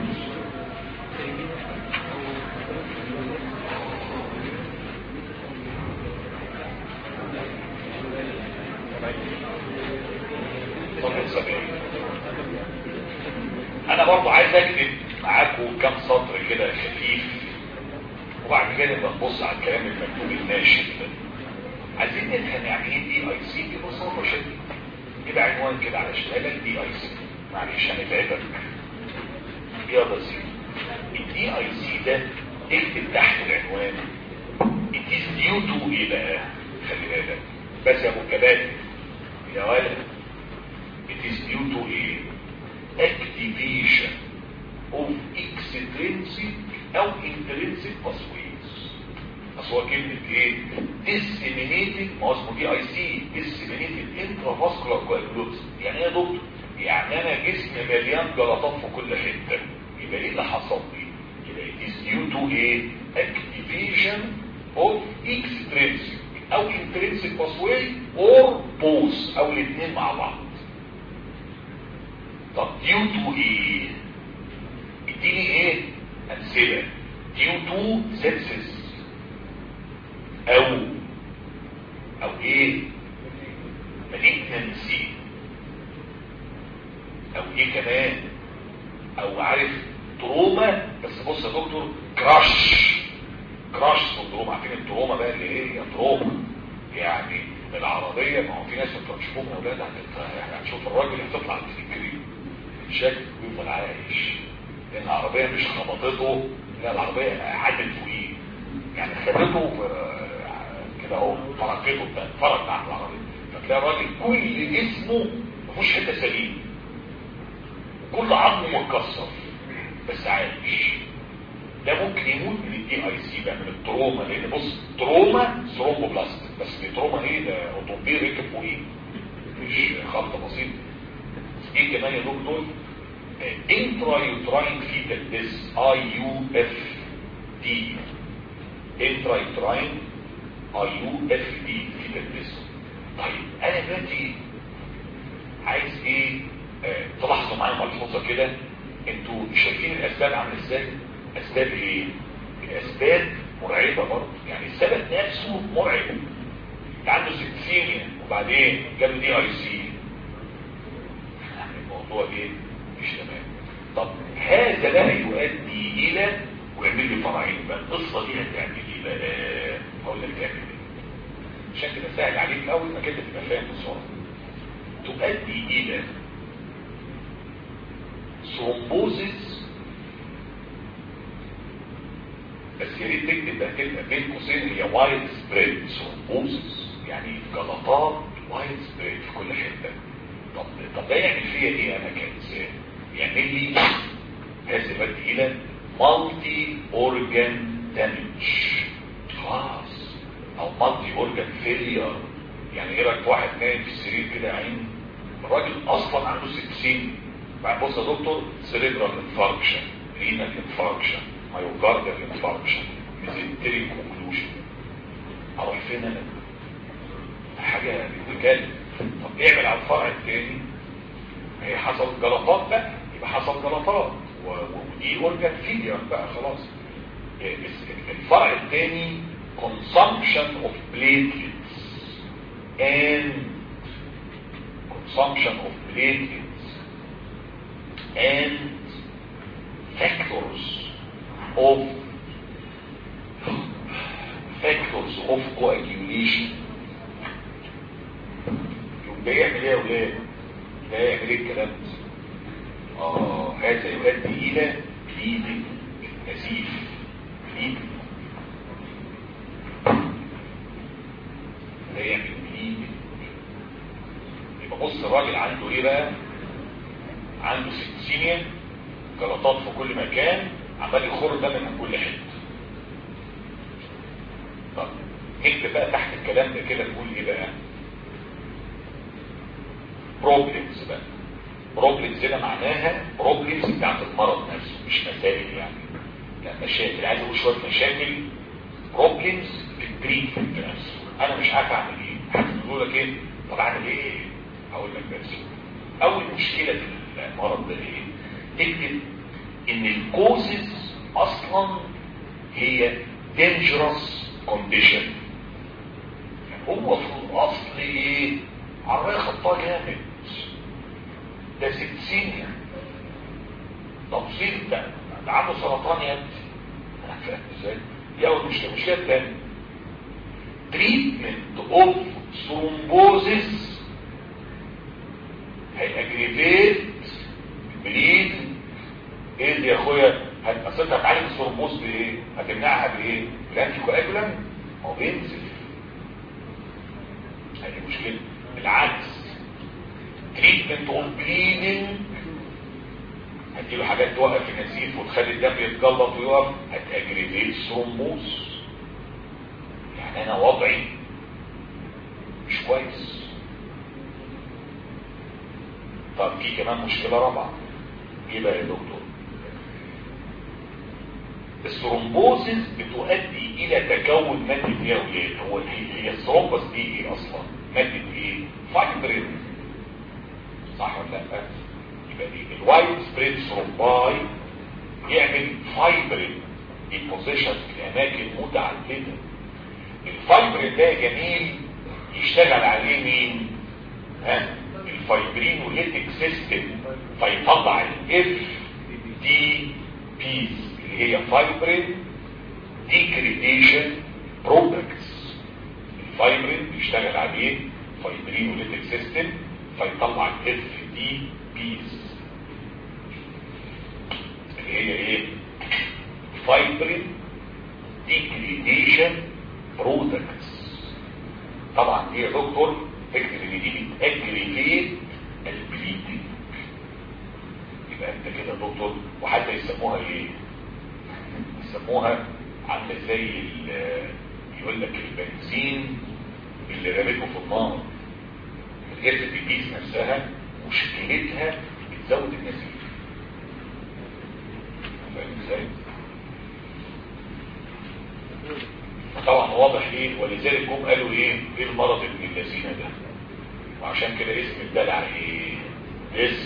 انا برضو عايز اكتب معاكم كام سطر كده خفيف وبعد كده نبص على الكلام المكتوب الناشف ده عايزين نفهم يعني ايه دي اي سي ببساطه شديده كده عنوان كده على شمالك دي اي سي معلش هنتعبك يلا سي الدي اي سي ده اكتب تحت العنوان it is due to ايه بقى خلي بالك بس يا ابو الكباتن يا ولد it is due to ايه activation of extrinsic او intrinsic pathways اصل هو كلمة ايه disseminated ما هو اسمه دي اي سي disseminated intravascular coagulopathy يعني ايه يا دكتور يعني انا جسمي مليان جلطات في كل حتة يبقى ايه اللي حصل لي يبقى it is due to ايه activation of extrinsic او intrinsic pathway or both او الاثنين مع بعض طب due to ايه اديني ايه امثله due to sepsis او او ايه malignancy او ايه كمان او عارف تروما بس بص يا دكتور كراش كراش سندروم عارفين التروما بقى اللي هي تروما يعني العربية ما هو في ناس انتوا هتشوفوهم يا اولاد هتشوف الراجل هتطلع تفكري شكل ويفضل عايش لان العربية مش خبطته لا العربية عدت فوقيه يعني خبطته كده اهو فرقته فرق تحت العربية فتلاقي الراجل كل جسمه مفيهوش حته سليم كل عظمه متكسر بس عايش ده ممكن يموت من الدي اي سي بقى من التروما لان بص تروما ثرومبوبلاست بس دي تروما ايه ده اوتومبيل ركب فوقيه مش خلطه بسيطه ايه كمان يا دكتور انترا يوتراين فيتال ديس اي يو اف دي انترا يوتراين اي يو اف دي في تدريس طيب انا دلوقتي عايز ايه آه تلاحظوا معايا ملحوظه كده انتوا شايفين الاسباب عامله ازاي اسباب ايه الاسباب مرعبه برضه يعني السبب نفسه مرعب عنده سكسينيا وبعدين جاب دي اي سي يعني الموضوع ايه مش تمام طب هذا بقى يؤدي الى ويعمل لي فرعين بقى القصه دي هتعمل ايه بقى هقول لك تعمل ايه عشان كده سهل عليك قوي انك انت تبقى فاهم بسرعه تؤدي الى ثرومبوزيس بس يا ريت تكتب بقى كلمه بين قوسين هي وايد سبريد ثرومبوزيس يعني جلطات وايد سبريد في كل حته طب طب ده يعمل فيا ايه انا كانسان يعمل لي هذا يؤدي الى مالتي اورجان دامج خلاص او مالتي اورجان فيلير يعني ايه رايك واحد نايم في السرير كده يا عيني الراجل اصلا عنده 60 بعد بص يا دكتور سيريبرال انفاركشن رينال انفاركشن مايوكارديال انفاركشن ميزنتري كونكلوجن اروح فين انا حاجه بتتكلم طب اعمل على الفرع الثاني هي حصل جلطات بقى يبقى حصل جلطات ودي اورجان فيلير بقى خلاص الفرع الثاني consumption of platelets and consumption of platelets and factors of factors of coagulation يبقى يعمل ايه يا ولاد ده يعمل ايه الكلام ده اه هذا يؤدي الى بليدنج نزيف بليدنج ده يعمل بليدنج يبقى بص الراجل عنده ايه بقى عنده سكسينيا جلطات في كل مكان عمال يخر دم من كل حته طب اكتب بقى تحت الكلام ده كده تقول ايه بقى بروبلمز بقى بروبلمز هنا معناها بروبلمز بتاعت المرض نفسه مش مسائل يعني لا مشاكل عايز اقول شويه مشاكل بروبلمز في التريتمنت نفسه انا مش عارف اعمل ايه هتقول لك ايه طب اعمل ايه هقول لك بس اول مشكله في المرض ده ايه تكتب ان الكوزز اصلا هي dangerous condition يعني هو في الاصل ايه عربية خطاه جامد ده ستين تفصيل ده ده عنده سرطان يا ابني انا فاهم ازاي دي اول مشكله المشكله الثانيه تريتمنت اوف ثرومبوزيس هيأجريفيت بليد ايه دي يا اخويا اصل هتعالج الثرومبوز بايه هتمنعها بايه بالانتي كواجولانت هو بينزل هذه مشكله بالعكس تريتمنت اوف بليدنج هتجيله حاجات توقف النزيف وتخلي الدم يتجلط ويقف هتأجريفيت ثرومبوز يعني انا وضعي مش كويس طب في كمان مشكلة رابعة ايه بقى يا دكتور الثرومبوزيس بتؤدي الى تكون مادة ايه يا ولاد هو هي الثرومبس دي ايه اصلا مادة ايه فايبرين صح ولا لا يبقى دي الوايد سبريد ثرومباي يعمل فايبرين ديبوزيشن في اماكن متعدده الفايبرين ده جميل يشتغل عليه مين ها الفايبرين وليتك سيستم فيطلع الاف دي بيز اللي هي فايبرين ديكريديشن برودكتس الفايبرين بيشتغل عليه فايبرين وليتك سيستم فيطلع الاف دي بيز اللي هي ايه فايبرين ديكريديشن برودكتس طبعا دي يا دكتور اكتب ان دي بتاجريفيت البليدنج يبقى انت كده دكتور وحتى يسموها ايه يسموها عامله زي يقول لك البنزين اللي رميته في النار الجسد البيس نفسها مشكلتها بتزود النزيف فاهم ازاي طبعا واضح ايه ولذلك جم قالوا ايه ايه المرض ابن الذين ده وعشان كده اسم الدلع ايه this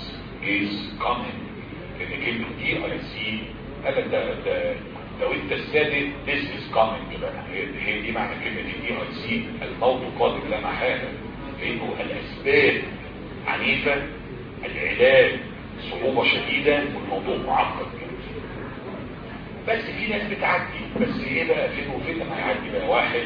is coming لان كلمه دي اي سي قال لك ده ده لو انت السادس this is coming بقى هي هي دي معنى كلمه دي اي سي الموت قادم لا محاله لانه الاسباب عنيفه العلاج صعوبه شديده والموضوع معقد جدا بس في ناس بتعدي بس ايه بقى فين وفين لما يعدي بقى واحد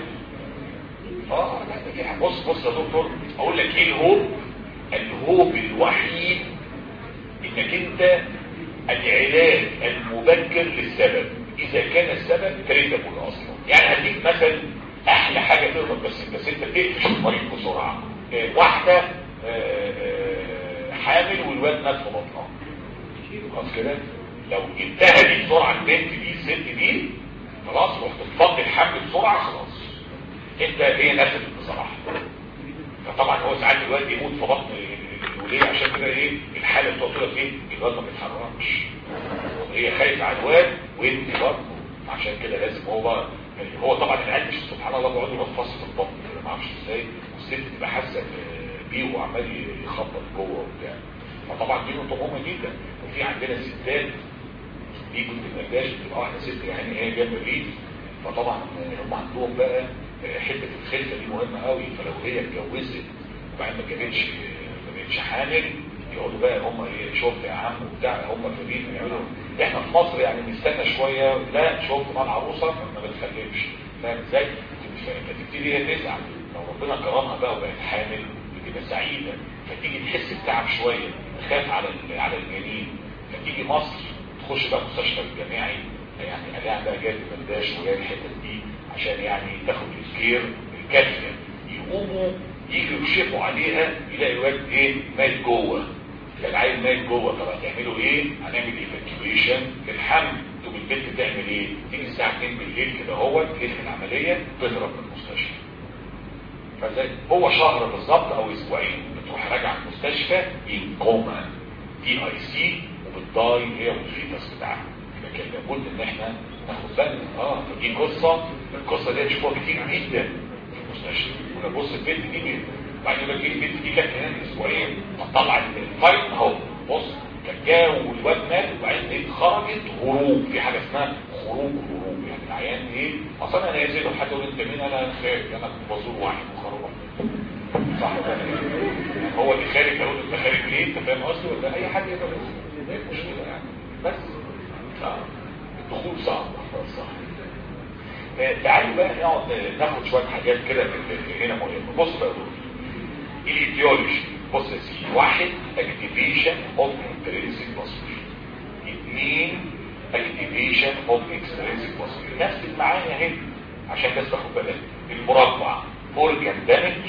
اه لا ده في حاجة. بص بص يا دكتور اقول لك ايه الهوب الهوب الوحيد انك انت العلاج المبكر للسبب اذا كان السبب تريتابل اصلا يعني هديك مثلا احلى حاجه تقدر بس بس انت تقفش المريض بسرعه آه، واحده آه، آه، حامل والواد مات في بطنها خلاص كده لو جبتها دي بسرعه البنت دي الست دي خلاص رحت تفضي الحمل بسرعه خلاص انت هي نفسك بصراحه فطبعا هو ساعات الواد يموت في بطن الوليه عشان كده ايه الحاله اللي قلت لك ايه الواد ما بيتحركش هي خايفه على الواد وانت برضه عشان كده لازم هو بقى هو طبعا العيال مش سبحان الله بيقعد يروح فصل في البطن كده ما اعرفش ازاي والست تبقى حاسه بيه وعمال يخبط جوه وبتاع فطبعا دي نقطه مهمه جدا وفي عندنا ستات دي كنت ما بتبقى واحده ست يعني هي جنب الريف فطبعا هم عندهم بقى حته الخلفه دي مهمه قوي فلو هي اتجوزت وبعدين ما كانتش ما كانتش حامل يقعدوا بقى هم ايه شفت يا عم وبتاع هم في الريف يعملوا احنا في مصر يعني نستنى شويه لا شفت مع العروسه ما بتخلفش فاهم ازاي؟ فتبتدي هي تزعل لو ربنا كرمها بقى وبقت حامل بتبقى سعيده فتيجي تحس بتعب شويه تخاف على على الجنين فتيجي مصر تخش بقى مستشفى الجامعي يعني قلعها بقى جاي بنداش وجاي الحتت دي عشان يعني تاخد الكير الكافيه يقوموا يجوا يكشفوا عليها يلاقي الواد ايه مات جوه العيل مات جوه طب هتعملوا ايه؟ هنعمل ايفاكيويشن للحمل تقوم البنت تعمل ايه؟ تيجي الساعه 2 بالليل كده هو تلف العمليه تهرب من المستشفى فزي هو شهر بالظبط او اسبوعين بتروح راجعه المستشفى ينقوما دي اي سي وبتضاي هي والفيتس بتاعها لكن لابد ان احنا ناخد بالنا اه فدي قصه القصه دي هتشوفوها كتير جدا في المستشفى ونبص البنت دي وبعدين بقى البنت دي كانت كمان اسبوعين تطلع الفايت اهو بص كان جاء والواد مات وبعدين خرجت هروب في حاجه اسمها خروج هروب يعني العيان ايه اصلا انا نازل وحد يقول انت مين انا خارج انا كنت بزور واحد وخرج صح يعني هو اللي خارج اقول انت خارج ليه انت فاهم قصدي ولا اي حد يقدر يقول ايه المشكله يعني بس صعب الدخول صعب صح تعالوا بقى نقعد ناخد شويه حاجات كده هنا مهمه بص بقى دول الايديولوجي بص يا سيدي واحد اكتيفيشن اوف انترنسيك باسور اثنين اكتيفيشن اوف اكسترنسيك باسور نفس المعاني اهي عشان بس تاخد بالك المربع اورجان دامج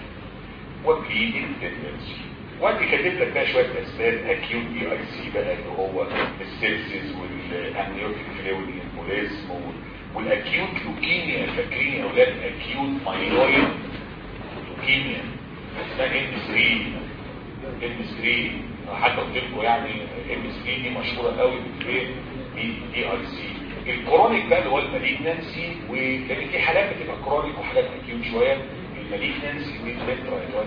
وبليدنج تندنسي وانت كاتب لك بقى شويه اسباب اكيوت دي اي سي بقى اللي هو السيبسيس والامنيوتيك فلويد امبوليزم والاكيوت لوكيميا فاكرين يا اولاد اكيوت مايلويد لوكيميا اسمها ام 3 ام 3 حتى قلت لكم يعني ام 3 دي مشهوره قوي في دي دي اي سي الكرونيك بقى اللي هو الماليجنسي وكان في حالات بتبقى كرونيك وحالات اكيوت شويه الماليجنسي والفيترا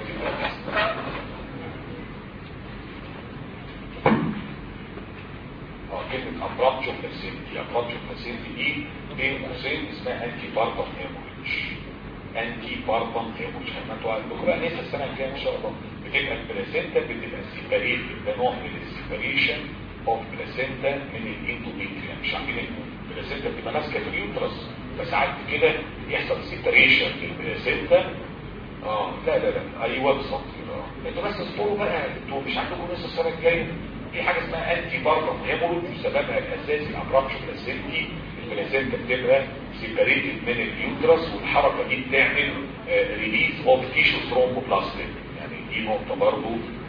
كلمة أبرابتشو بلاسينتي أبرابتشو بلاسينتي دي بين قوسين اسمها أنتي باربم هيموريج أنتي باربم هيموريج ما انتوا عندكم بقى لسه السنة الجاية إن شاء الله بتبقى البلاسينتا بتبقى سيباريت ده نوع من السيباريشن أوف بلاسينتا من الإندوميتريا مش عارفين البلاسينتا بتبقى ماسكة في اليوترس فساعات كده يحصل سيباريشن في البلاسينتا اه لا لا لا ايوه بالظبط كده انتوا بس اصبروا بقى انتوا مش عندكم لسه السنه الجايه في حاجه اسمها انتي باربم هيموريج سببها الاساسي الابرابشن بلاسينتي البلاسينتا بتبقى سيباريتد من اليوترس والحركه دي بتعمل ريليز اوف تيشو ثرومبوبلاستيك يعني دي نقطه برضه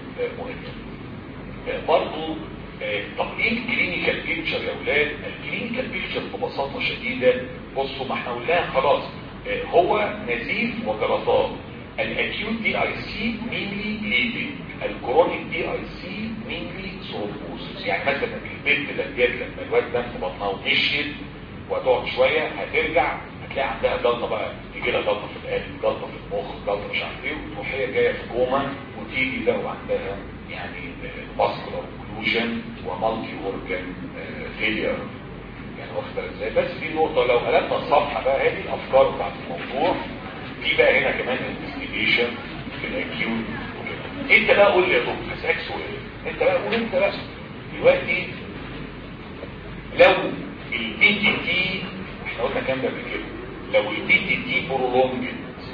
مهمه برضه طب ايه الكلينيكال بيكتشر يا اولاد الكلينيكال بيكتشر ببساطه شديده بصوا ما احنا قلناها خلاص هو نزيف وجلطات الاكيوت دي اي سي مينلي بليدنج الكرونيك دي اي سي مينلي ثرومبوسس يعني مثلا البنت اللي جت لما الواد ده في بطنها ومشيت وتقعد شويه هترجع تلاقي عندها جلطه بقى يجي لها جلطه في القلب جلطه في المخ جلطه مش عارف ايه وتروح هي جايه في كوما وتيجي لو عندها يعني ماسكولار اوكلوجن ومالتي اورجان فيلير يعني واخد ازاي بس في نقطه لو قلبنا الصفحه بقى هذه الافكار بتاعت الموضوع في بقى هنا كمان انفستيجيشن في الاكيوت انت بقى قول لي يا دكتور هسالك سؤال انت بقى قول انت بقى دلوقتي لو البي تي تي احنا قلنا كام ده كده لو البي تي تي برولونجد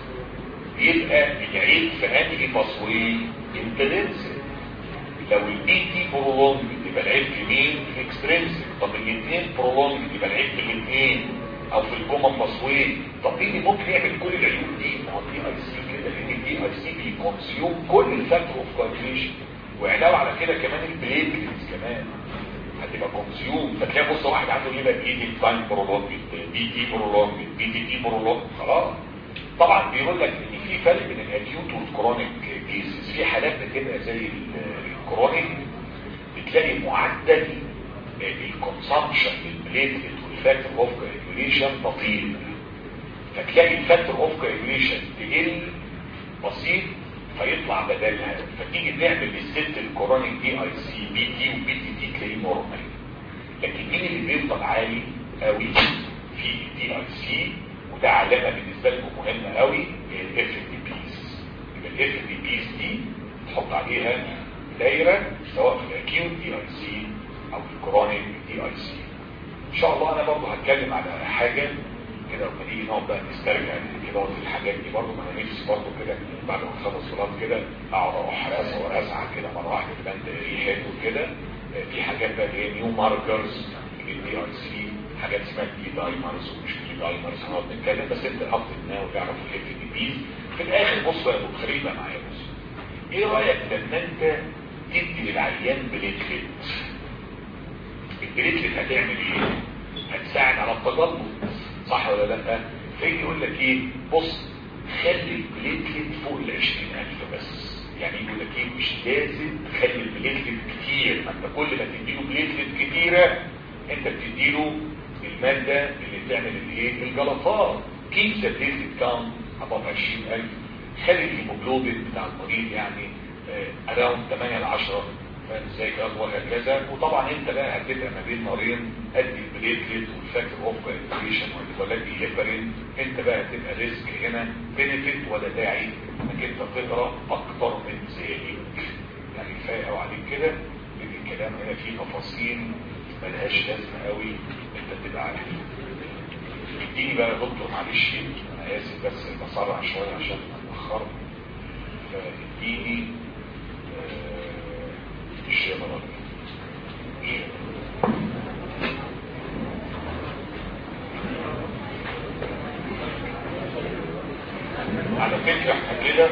يبقى العيب في انهي تصوير انترنسك لو البي تي برولونجد يبقى العيب في مين في اكسترنسك طب الاثنين برولونجد يبقى العيب في الاثنين او في الكومن تصوير طب مين اللي ممكن يعمل كل العيوب دي ما هو الدي اي سي كده لان الدي اي سي بيكونسيوم كل الفاكتور اوف كوagulation وعلاوه على كده كمان البليتلتس كمان هتبقى كونسيوم فتلاقي بص واحد عنده ليه بقى بي دي تايم برولونج بي تي برولونج بي دي تي برولونج خلاص طبعا بيقول لك ان في فرق بين الاكيوت والكرونيك كيسز في حالات بتبقى زي الكرونيك بتلاقي معدل الكونسامشن للبليتلت والفاكتور اوف كوagulation بطيء فتلاقي الفاكتور اوف كوagulation تقل بسيط فيطلع بدلها فتيجي تعمل للست الكورونيك دي اي سي بي تي وبي تي تي تلاقيه نورمال لكن مين اللي بيفضل عالي قوي في الدي اي سي وده علامه بالنسبه لكم مهمه قوي الاف دي بيز يبقى الاف دي بيز دي تحط عليها دايره سواء في الاكيوت دي اي سي او في الكورونيك دي اي سي ان شاء الله انا برضه هتكلم على حاجه كده لما نيجي نقعد بقى نسترجع كده في الحاجات دي برضه ما انا نفسي برضه كده بعد ما اخلص صلاه كده اقعد اروح راسه واسعى كده مره واحده كده انت ايه حلو كده في حاجات بقى اللي هي نيو ماركرز الدي اي سي حاجات اسمها دي دايمرز ومش دي دايمرز هنقعد نتكلم بس انت حط دماغك وتعرف الاف دي بيز في الاخر بص بقى يا دكتور خليل بقى معايا بص ايه رايك لما انت تدي للعيان بليتلت البليتلت هتعمل ايه؟ هتساعد على التجلط صح ولا لا فيجي يقول لك ايه بص خلي البليتلت فوق ال 20000 بس يعني يقول لك ايه مش لازم تخلي البليتلت كتير ما انت كل ما تديله بليتلت كتيره انت بتديله الماده اللي بتعمل الايه الجلطات كيف ذا بليتلت كام اباف 20000 خلي الهيموجلوبين بتاع المريض يعني اراوند 8 ل 10 ازاي كده وهكذا وطبعا انت بقى هتبقى ما بين نارين قد البليتلت والفاكتور اوف كواليفيكيشن والولاد الهيبرين انت بقى هتبقى ريسك هنا بنفيت ولا داعي انك انت تقرا اكتر من ذلك يعني كفايه قوي عليك كده لان الكلام هنا فيه تفاصيل ملهاش لازمه قوي انت تبقى عارف اديني بقى يا دكتور معلش انا اسف بس بسرع شويه عشان اتاخرت فاديني الشمرة على فكرة احنا كده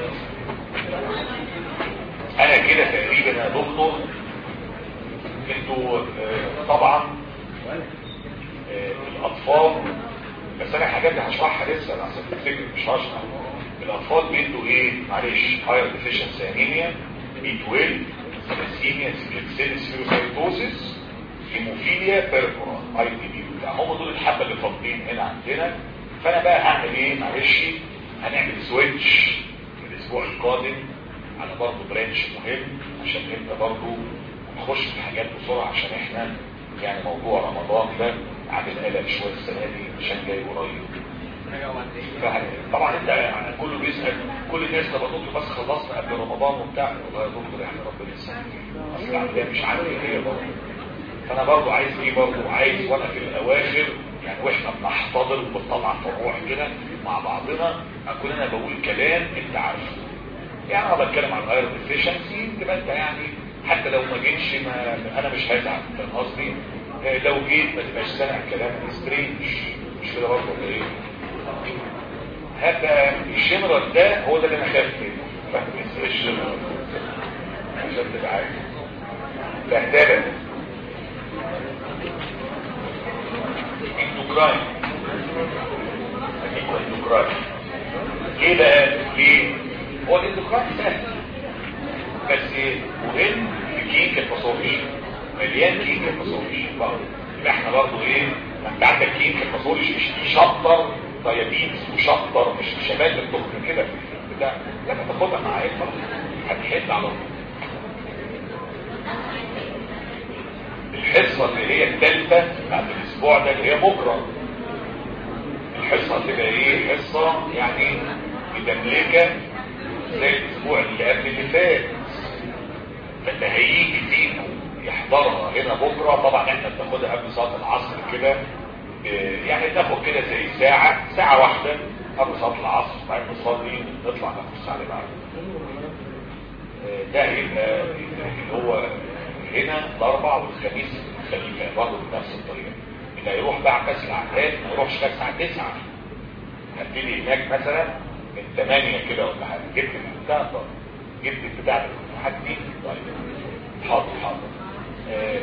انا كده تقريبا يا دكتور انتوا اه طبعا اه الاطفال بس انا الحاجات دي هشرحها لسه عشان تفتكر مش هشرح الاطفال بيدوا ايه معلش هاير ديفيشنسي انيميا بي 12 ثلاسيميا سكليتسيل سيروسايتوزيس هيموفيليا بيرفورا اي تي بي هم دول الحبه اللي فاضلين هنا عندنا فانا بقى هعمل ايه معلش هنعمل سويتش الاسبوع القادم على برضه برانش مهم عشان نبدا برضه نخش في الحاجات بسرعه عشان احنا يعني موضوع رمضان ده عامل قلق شويه السنه دي عشان جاي قريب طبعا انت يعني كله بيسال كل الناس طب دكتور بس خلصنا قبل رمضان وبتاع والله يا دكتور احنا ربنا يسلمك اصل العمليه مش عندي هي برضه فانا برضه عايز ايه برضه عايز وانا في الاواخر يعني واحنا بنحتضر وبنطلع فروع كده مع بعضنا اكون انا بقول كلام انت عارفه يعني انا بتكلم عن الايرون ديفيشنسي تبقى انت يعني حتى لو ما جيتش ما انا مش هزعل فاهم قصدي لو جيت ما تبقاش سامع كلام سترينج مش كده برضه ولا ايه هذا الجنرال ده هو ده اللي انا خايف منه فاهم الجنرال عشان تبقى عارف بهدله اندوكراين هتبقى اندوكراين ليه بقى ليه هو الاندوكراين سهل بس مهم في كيك الباثولوجي مليان كيك الباثولوجي برضه يبقى احنا برضه ايه انت عندك كيك الباثولوجي يشطر دايابيتس وشطر مش مش هبات الدكتور كده بتاع لما تاخدها معاك هتحل على طول الحصة اللي هي الثالثة بعد الاسبوع ده اللي هي بكرة الحصة هتبقى ايه حصة يعني مدملكة زي الاسبوع اللي قبل اللي فات فاللي هيجي فيكم يحضرها هنا بكرة طبعا احنا بناخدها قبل صلاة العصر كده يعني تاخد كده زي ساعة ساعة واحدة قبل صلاة العصر بعد نصلي نطلع ناخد الساعة اللي بعدها ده هيبقى اللي هو هنا الاربع والخميس الخليفة برضه بنفس الطريقة اللي هيروح بقى كاس العداد ما يروحش كاس الساعة 9 هبتدي هناك مثلا من 8 كده ولا حاجة جبت البتاع طب جبت البتاع حد مين طيب حاضر حاضر آه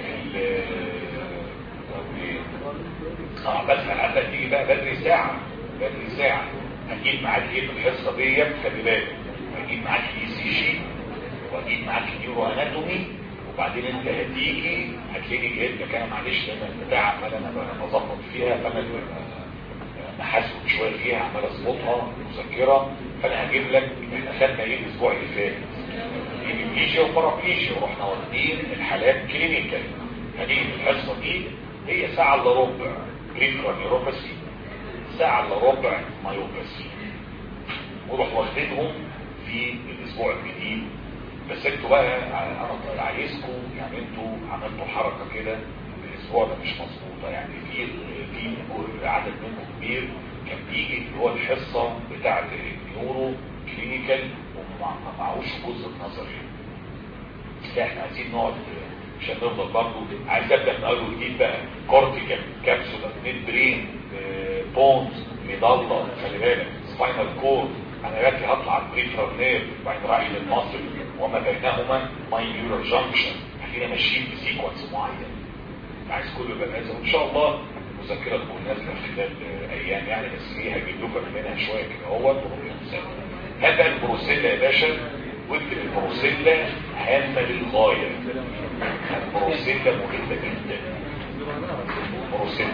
اه بس انا تيجي بقى بدري ساعة بدري ساعة هجيب معاك ايه في الحصة ديت خلي بالك هجيب معاك اي سي جي واجيب معاك نيورو اناتومي وبعدين انت هتيجي هتلاقيني جايب لك انا معلش لان البتاع عمال انا بظبط فيها فانا محاسب شويه فيها عمال اظبطها مذكره فانا هجيب لك احنا خدنا ايه الاسبوع اللي فات هيميبليجيا وبارابليجيا ورحنا واخدين الحالات كلينيكال هنيجي في الحصه دي هي ساعه الا ربع بريفرال نيوروباثي ساعه الا ربع مايوباثي وروح واخدينهم في الاسبوع الجديد بس انتوا بقى انا عايزكم يعني انتوا عملتوا حركه كده الاسبوع ده مش مظبوطه يعني في في عدد منكم كبير كان بيجي اللي هو الحصه بتاعه النيورو كلينيكال وما معهوش جزء نظري لا احنا عايزين نقعد عشان نفضل برضه عايز ابدا من اول وجديد بقى كورتيكال كابسولا ميد برين بونز ميدالا خلي بالك سباينال كورد انا جاتي هطلع البريفرال نير وبعدين رايح للمصل وما بينهما ماينيورال جانكشن خلينا ماشيين بسيكونس معين عايز كله يبقى نازل وان شاء الله المذكره تكون نازله خلال ايام يعني بس ايه هجيب لكم منها شويه كده اهوت هات البروسيلا يا باشا واكتب البروسيلا هامه للغايه البروسيلا مهمه جدا البروسيلا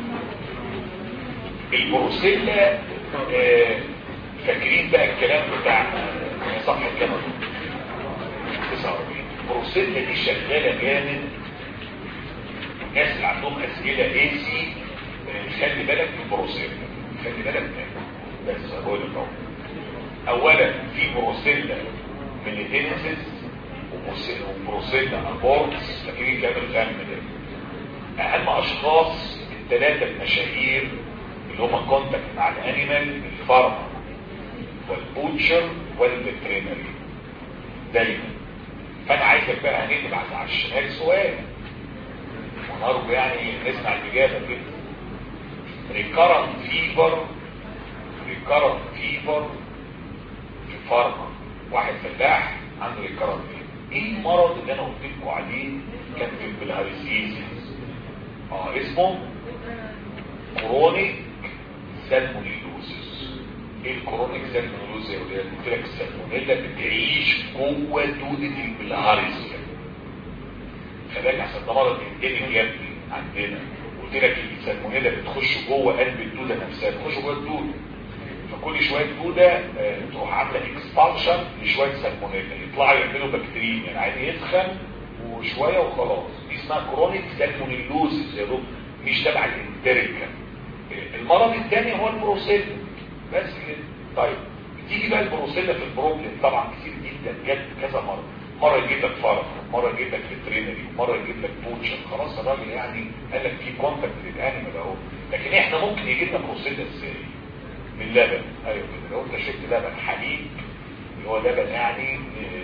البروسيلا آه فاكرين بقى الكلام بتاع صفحه كام 49 البروسيلا دي شغاله جامد الناس اللي عندهم اسئله اي سي خلي بالك من البروسيلا خلي بالك منها بس اقول لك اولا في بروسيلا ميليتينسيس وبروسيلا ابورتس فاكرين كلام الفهم ده اهم اشخاص الثلاثه المشاهير اللي هم كونتاكت مع الانيمال الفارما والبوتشر والفيترينري دايما فانا عايزك بقى هنكتب على الشمال سؤال ونرجو يعني نسمع الاجابه كده ريكارنت فيبر ريكارنت فيبر في فارما واحد فلاح عنده ريكارنت فيبر ايه المرض اللي انا قلت لكم عليه كان في البلهارسيزيس اه اسمه كرونيك سالمونيلوزيس ايه الكرونيك سالمونيلوزيس يا ولاد قلت لك السالمونيلا بتعيش جوه دوده البلهارسيا خلي عشان ده مرض انديميك يا ابني عندنا قلت لك السالمونيلا بتخش جوه قلب الدوده نفسها بتخش جوه الدوده فكل شويه دوده آه تروح عامله اكسبانشن لشويه سالمونيلا يطلعوا يعملوا بكتيريا يعني عادي يسخن وشويه وخلاص دي اسمها كرونيك سالمونيلوزيس يا دكتور مش تبع الانتريكا المرض الثاني هو البروسيلا بس كده طيب تيجي بقى البروسيلا في البروبلم طبعا كتير جدا جت كذا مره مرة يجيب لك فرق مرة يجيب لك فيترينري مرة يجيب لك بوتشر خلاص الراجل يعني قال لك في كونتاكت للانيمال اهو لكن احنا ممكن يجي لنا بروسيلا ازاي من لبن ايوه كده لو انت شربت لبن حليب اللي هو لبن يعني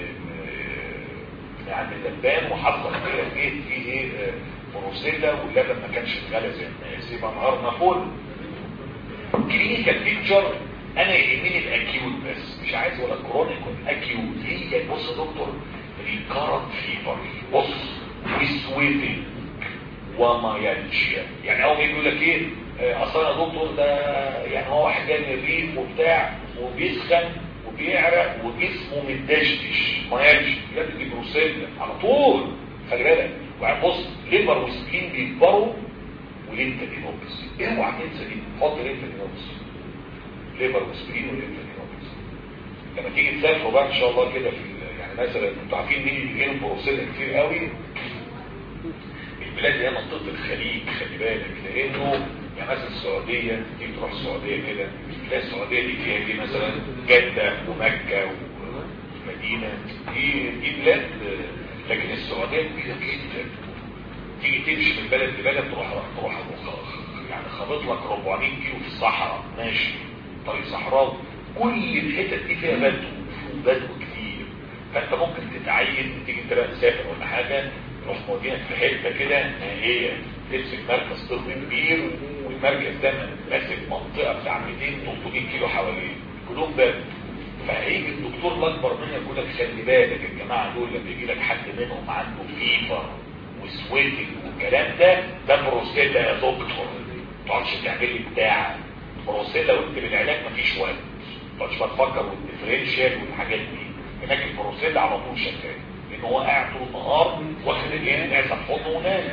يعني اللبان وحصل كده جيت فيه ايه بروسيلا واللبن ما كانش اتغلى زي الناس يبقى نهارنا فل كلينيكال بيكتشر انا يهمني الاكيوت بس مش عايز ولا كرونيك ولا اكيوت هي بص يا دكتور ريكارنت فيبر بص وسويتنج ومايالجيا يعني اول ما يقول لك ايه اصل يا دكتور ده يعني هو واحد جاي من الريف وبتاع وبيسخن وبيعرق وجسمه متدشدش مايالجيا لازم دي بروسيلا على طول خلي بالك وبعدين بص ليبر وسكين بيكبروا ولينتا دينوبس اوعى تنسى دي حط لينتا دينوبس ليبر وسبرين والانفلينوبيس لما تيجي تسافروا بقى ان شاء الله كده في يعني مثلا انتوا عارفين مين اللي جايين بروسيلا كتير قوي البلاد اللي هي منطقه الخليج خلي بالك لانه يعني مثلا السعوديه تيجي تروح السعوديه كده تلاقي السعوديه دي فيها دي مثلا جده ومكه ومدينه دي دي بلاد لكن السعوديه كبيره جدا تيجي تمشي من بلد لبلد تروح تروح يعني خابط لك 400 كيلو في الصحراء ماشي طريق صحراوي كل الحتت دي فيها بدو بدو كتير فانت ممكن تتعين تيجي انت بقى تسافر ولا حاجه تروح مودينك في حته كده هي تمسك مركز طبي كبير والمركز ده ماسك منطقه بتاع 200 300 كيلو حواليه كلهم بدو فهيجي الدكتور الاكبر منك يقول لك خلي بالك الجماعه دول لما يجي لك حد منهم عنده فيفر وسويتنج والكلام ده ده بروسيلا يا دكتور ما تقعدش تعمل لي بتاع بروسيلا وانت بالعلاج مفيش وقت ما تقعدش تفكر والديفرنشال والحاجات دي هناك البروسيلا على طول شغال لان هو قاعد طول النهار واخد العين قاعد في حضنه ونايم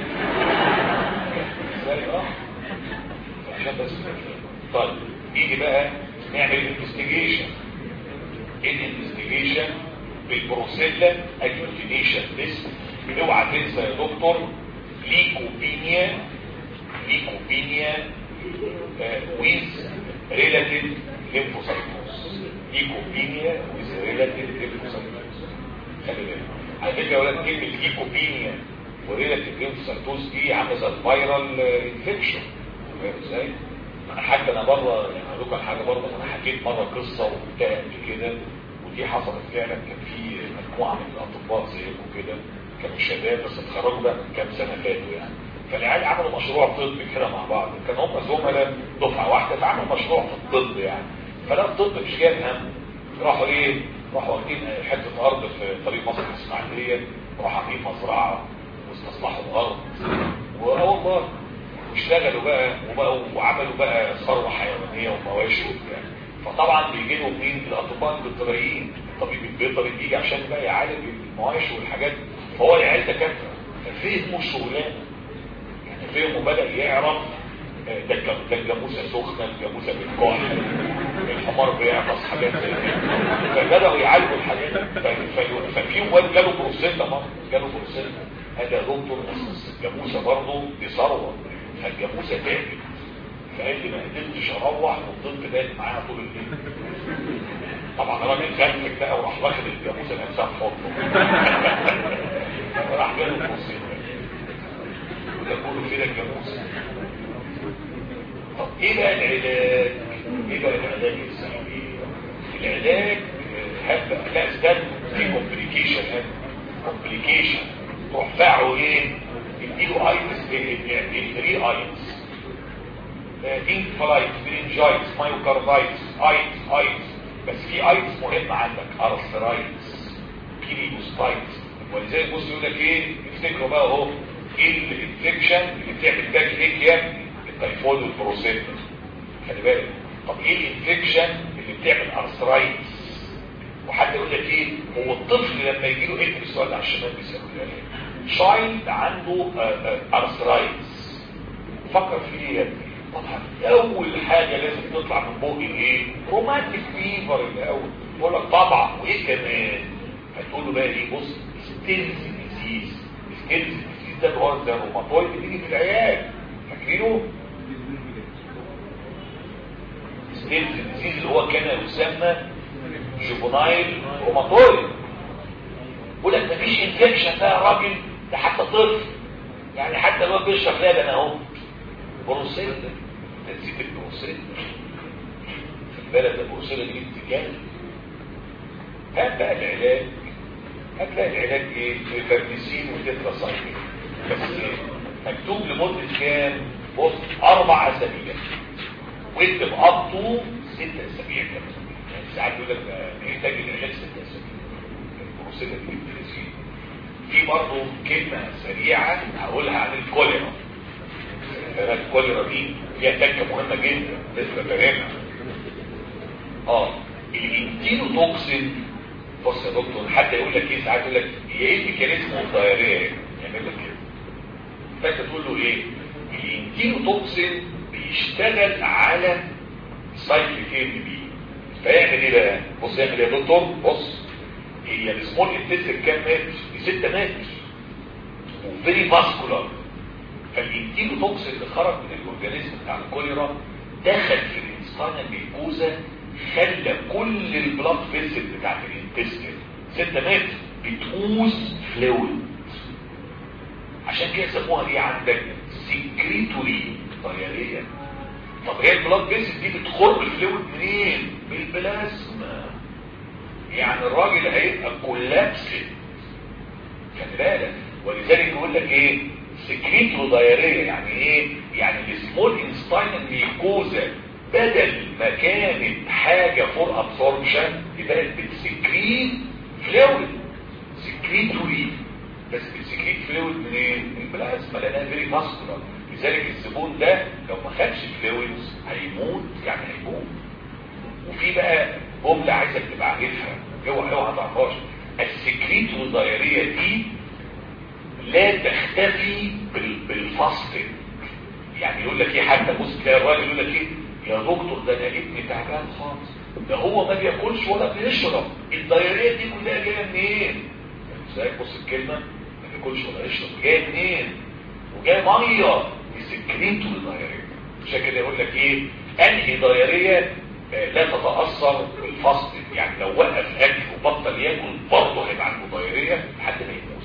ازاي اه عشان بس طيب نيجي بقى نعمل انفستيجيشن الانفستيجيشن بالبروسيلا اجلوتينيشن تيست اوعى تنسى يا دكتور ليكوبينيا ليكوبينيا ويز ريلاتيف ليمفوسايتوز ليكوبينيا ويز ريلاتيف ليمفوسايتوز خلي بالك على فكره يا ولاد كلمه ليكوبينيا وريلاتيف ليمفوسايتوز دي عامله زي الفيرال انفكشن فاهم ازاي؟ انا حتى انا بره يعني اقول لكم حاجه برضه انا حكيت مره قصه وبتاع قبل كده ودي حصلت فعلا كان في مجموعه من الاطباء زيكم كده كانوا شباب بس اتخرجوا بقى من كام سنه فاتوا يعني فالعيال عملوا مشروع طبي كده مع بعض كان هم زملاء دفعه واحده فعملوا مشروع في الطب يعني فلا الطب مش جايب هم راحوا ايه راحوا واخدين حته ارض في طريق مصر الاسماعيليه وراحوا عاملين مزرعه واستصلحوا الارض واه والله واشتغلوا بقى وبقوا وعملوا بقى ثروه حيوانيه ومواشي وبتاع فطبعا بيجي لهم مين الاطباء البيطريين الطبيب البيطري بيجي عشان بقى يعالج المواشي والحاجات فهو العيال دكاتره ففهموا الشغلانه يعني فهموا بدا يعرف ده ده الجاموسه سخنه الجاموسه بتكح الحمار بيعطس حاجات زي كده فبداوا يعالجوا الحاجات ففي واد جاله بروسيتا مره جاله بروسيتا هذا يا دكتور بس الجاموسه برضه دي ثروه فالجاموسه تعبت فقال لي ما قدرتش اروح وفضلت بات معاها طول الليل طبعا انا من خلفك بقى وراح واخد الجاموسه نفسها في حضنه راح جاله بروسيتا وده كله كده الجاموسه طب ايه بقى العلاج ايه بقى العلاج السلبي العلاج هبقى لا استنى في كومبليكيشن هنا كومبليكيشن تروح فاعله ايه اديله ايتس الثري ايتس انفلايتس برينجايتس مايوكاردايتس ايتس ايتس بس في ايتس مهم عندك ارثرايتس كيليوستايتس ولذلك بص يقول لك ايه افتكروا بقى اهو ايه الانفكشن اللي بتعمل باك هيك يا ابني التيفويد والبروسيتا خلي بالك طب ايه الانفكشن اللي بتعمل ارثرايتس وحد يقول لك ايه هو الطفل لما يجي له ايه السؤال على الشمال بيسالوا ايه شايلد عنده ارثرايتس فكر في ايه يا ابني طبعا اول حاجه لازم تطلع من بوق الايه روماتيك فيفر الاول يقول لك طبعا وايه كمان هتقول له بقى ايه بص ستيلز ديزيز ستيلز ديزيز ده اللي هو زي الروماتويد بيجي في العيال فاكرينه ستيلز ديزيز اللي هو كان يسمى جوفنايل روماتويد يقول لك مفيش انفكشن ده يا راجل ده حتى طفل يعني حتى لو بيشرب لبن اهو بروسيلا تنسيب البروسيلا في البلد البروسيلا دي بتتكلم هات بقى العلاج هتلاقي العلاج ايه ريفرنسين وتتراسايكل بس ايه مكتوب لمدة كام بص اربع اسابيع واكتب اب تو ست اسابيع كمان يعني ساعات يقول لك محتاج العلاج ست اسابيع البروسيلا دي بتتراسين في برضه كلمة سريعة هقولها عن الكوليرا الكوليرا دي فيها تكة مهمة جدا لازم افهمها اه الانتينو توكسين بص يا دكتور حتى يقول لك ايه ساعات يقول لك ايه الميكانيزم الدايريه يعمل لك كده فانت تقول له ايه الانتينو توكسين بيشتغل على سايكليك ام بي فيعمل ايه بقى بص يعمل ايه يا دكتور بص هي السمول انتستين كام متر 6 متر وفيري فاسكولار فالانتيجو توكسين اللي خرج من الاورجانيزم بتاع الكوليرا دخل في الانسان الميكوزا خلى كل البلاد فيسل بتاعت الانتستين 6 متر بتقوز فلويد عشان كده سموها ايه عندك سكريتوري ضياريه طب هي البلاد فيسل دي بتخر الفلويد منين من البلازما يعني الراجل هيبقى كولابسد خلي بالك ولذلك يقول لك ايه سكريتو دايريه يعني ايه يعني السمول انستاين ميكوزا بدل ما كانت حاجه فور ابسوربشن يبقى بتسكريت فلويد سكريتوري بس بتسكريت فلويد منين إيه؟ من البلازما لانها فيري ماسكولار لذلك الزبون ده لو ما خدش فلويدز هيموت يعني هيموت وفي بقى جمله عايزك تبقى عارفها اوعى اوعى تعرفهاش السكريتو دايريه دي لا تختفي بالفاستنج يعني يقول لك ايه حتى بص تلاقي الراجل يقول لك ايه يا دكتور ده انا ابني تعبان خالص ده هو ما بياكلش ولا بيشرب الدايريه دي كلها جايه منين ازاي بص الكلمه ما بياكلش ولا يشرب جايه منين وجايه ميه بسكريته الدايريه عشان كده يقول لك ايه انهي دايريه لا تتاثر بالفاستنج يعني لو وقف اكل وبطل ياكل برضه هيبقى عنده دايريه لحد ما يموت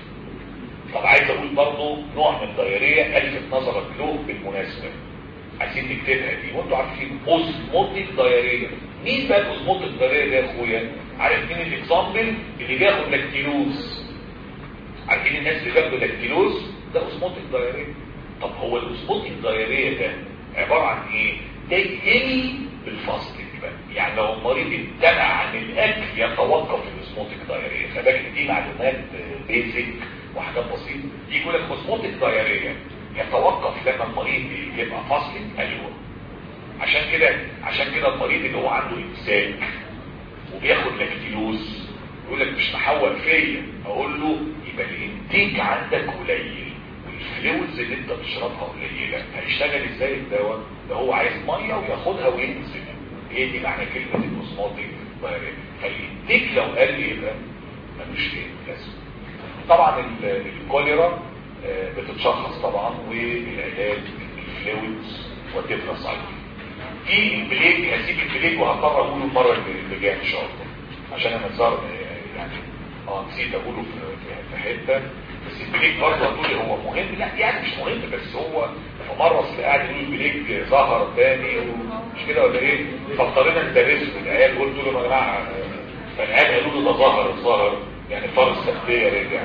طب عايز اقول برضه نوع من الدايريه الفت نظرك له بالمناسبه عايزين نكتبها دي وانتوا عارفين اوزموتيك دايريه مين بقى الاوزموتيك دايريه ده يا اخويا عارف مين الاكزامبل اللي بياخد لاكتيلوز عارفين الناس اللي بياخدوا لاكتيلوز ده اوزموتيك دايريه طب هو الاوزموتيك دايريه ده عباره عن ايه ده يقل بالفاستنج بقى يعني لو المريض امتنع عن الاكل يتوقف الاوزموتيك دايريه فبالك دي معلومات بيزك وحاجات بسيطه دي يقول لك اوزموتيك دايريه يتوقف لما المريض يبقى فاصل ايوه عشان كده عشان كده المريض اللي هو عنده امساك وبياخد لاكتيلوز يقول لك مش محول فيا اقول له يبقى الانتيك عندك قليل والفلويدز اللي انت بتشربها قليله هيشتغل ازاي الدواء ده هو عايز ميه وياخدها وينزل هي دي معنى كلمه الاوزموتيك دايركت فالانتيك لو قل يبقى ملوش ايه لازم طبعا الكوليرا بتتشخص طبعا والعلاج الفلويدز والتتراسايكل في البليك هسيب البليك وهضطر اقوله المره اللي جايه ان شاء الله عشان انا اتظاهر يعني اه نسيت اقوله في حته بس البليك برضه هتقولي هو مهم لا يعني مش مهم بس هو في مره اصل قاعد يقول البليك ظهر تاني ومش كده ولا ايه فاضطرينا ندرسه العيال قلت لهم يا جماعه فالعيال قالوا له ده ظهر ظهر يعني فرض السبتيه رجع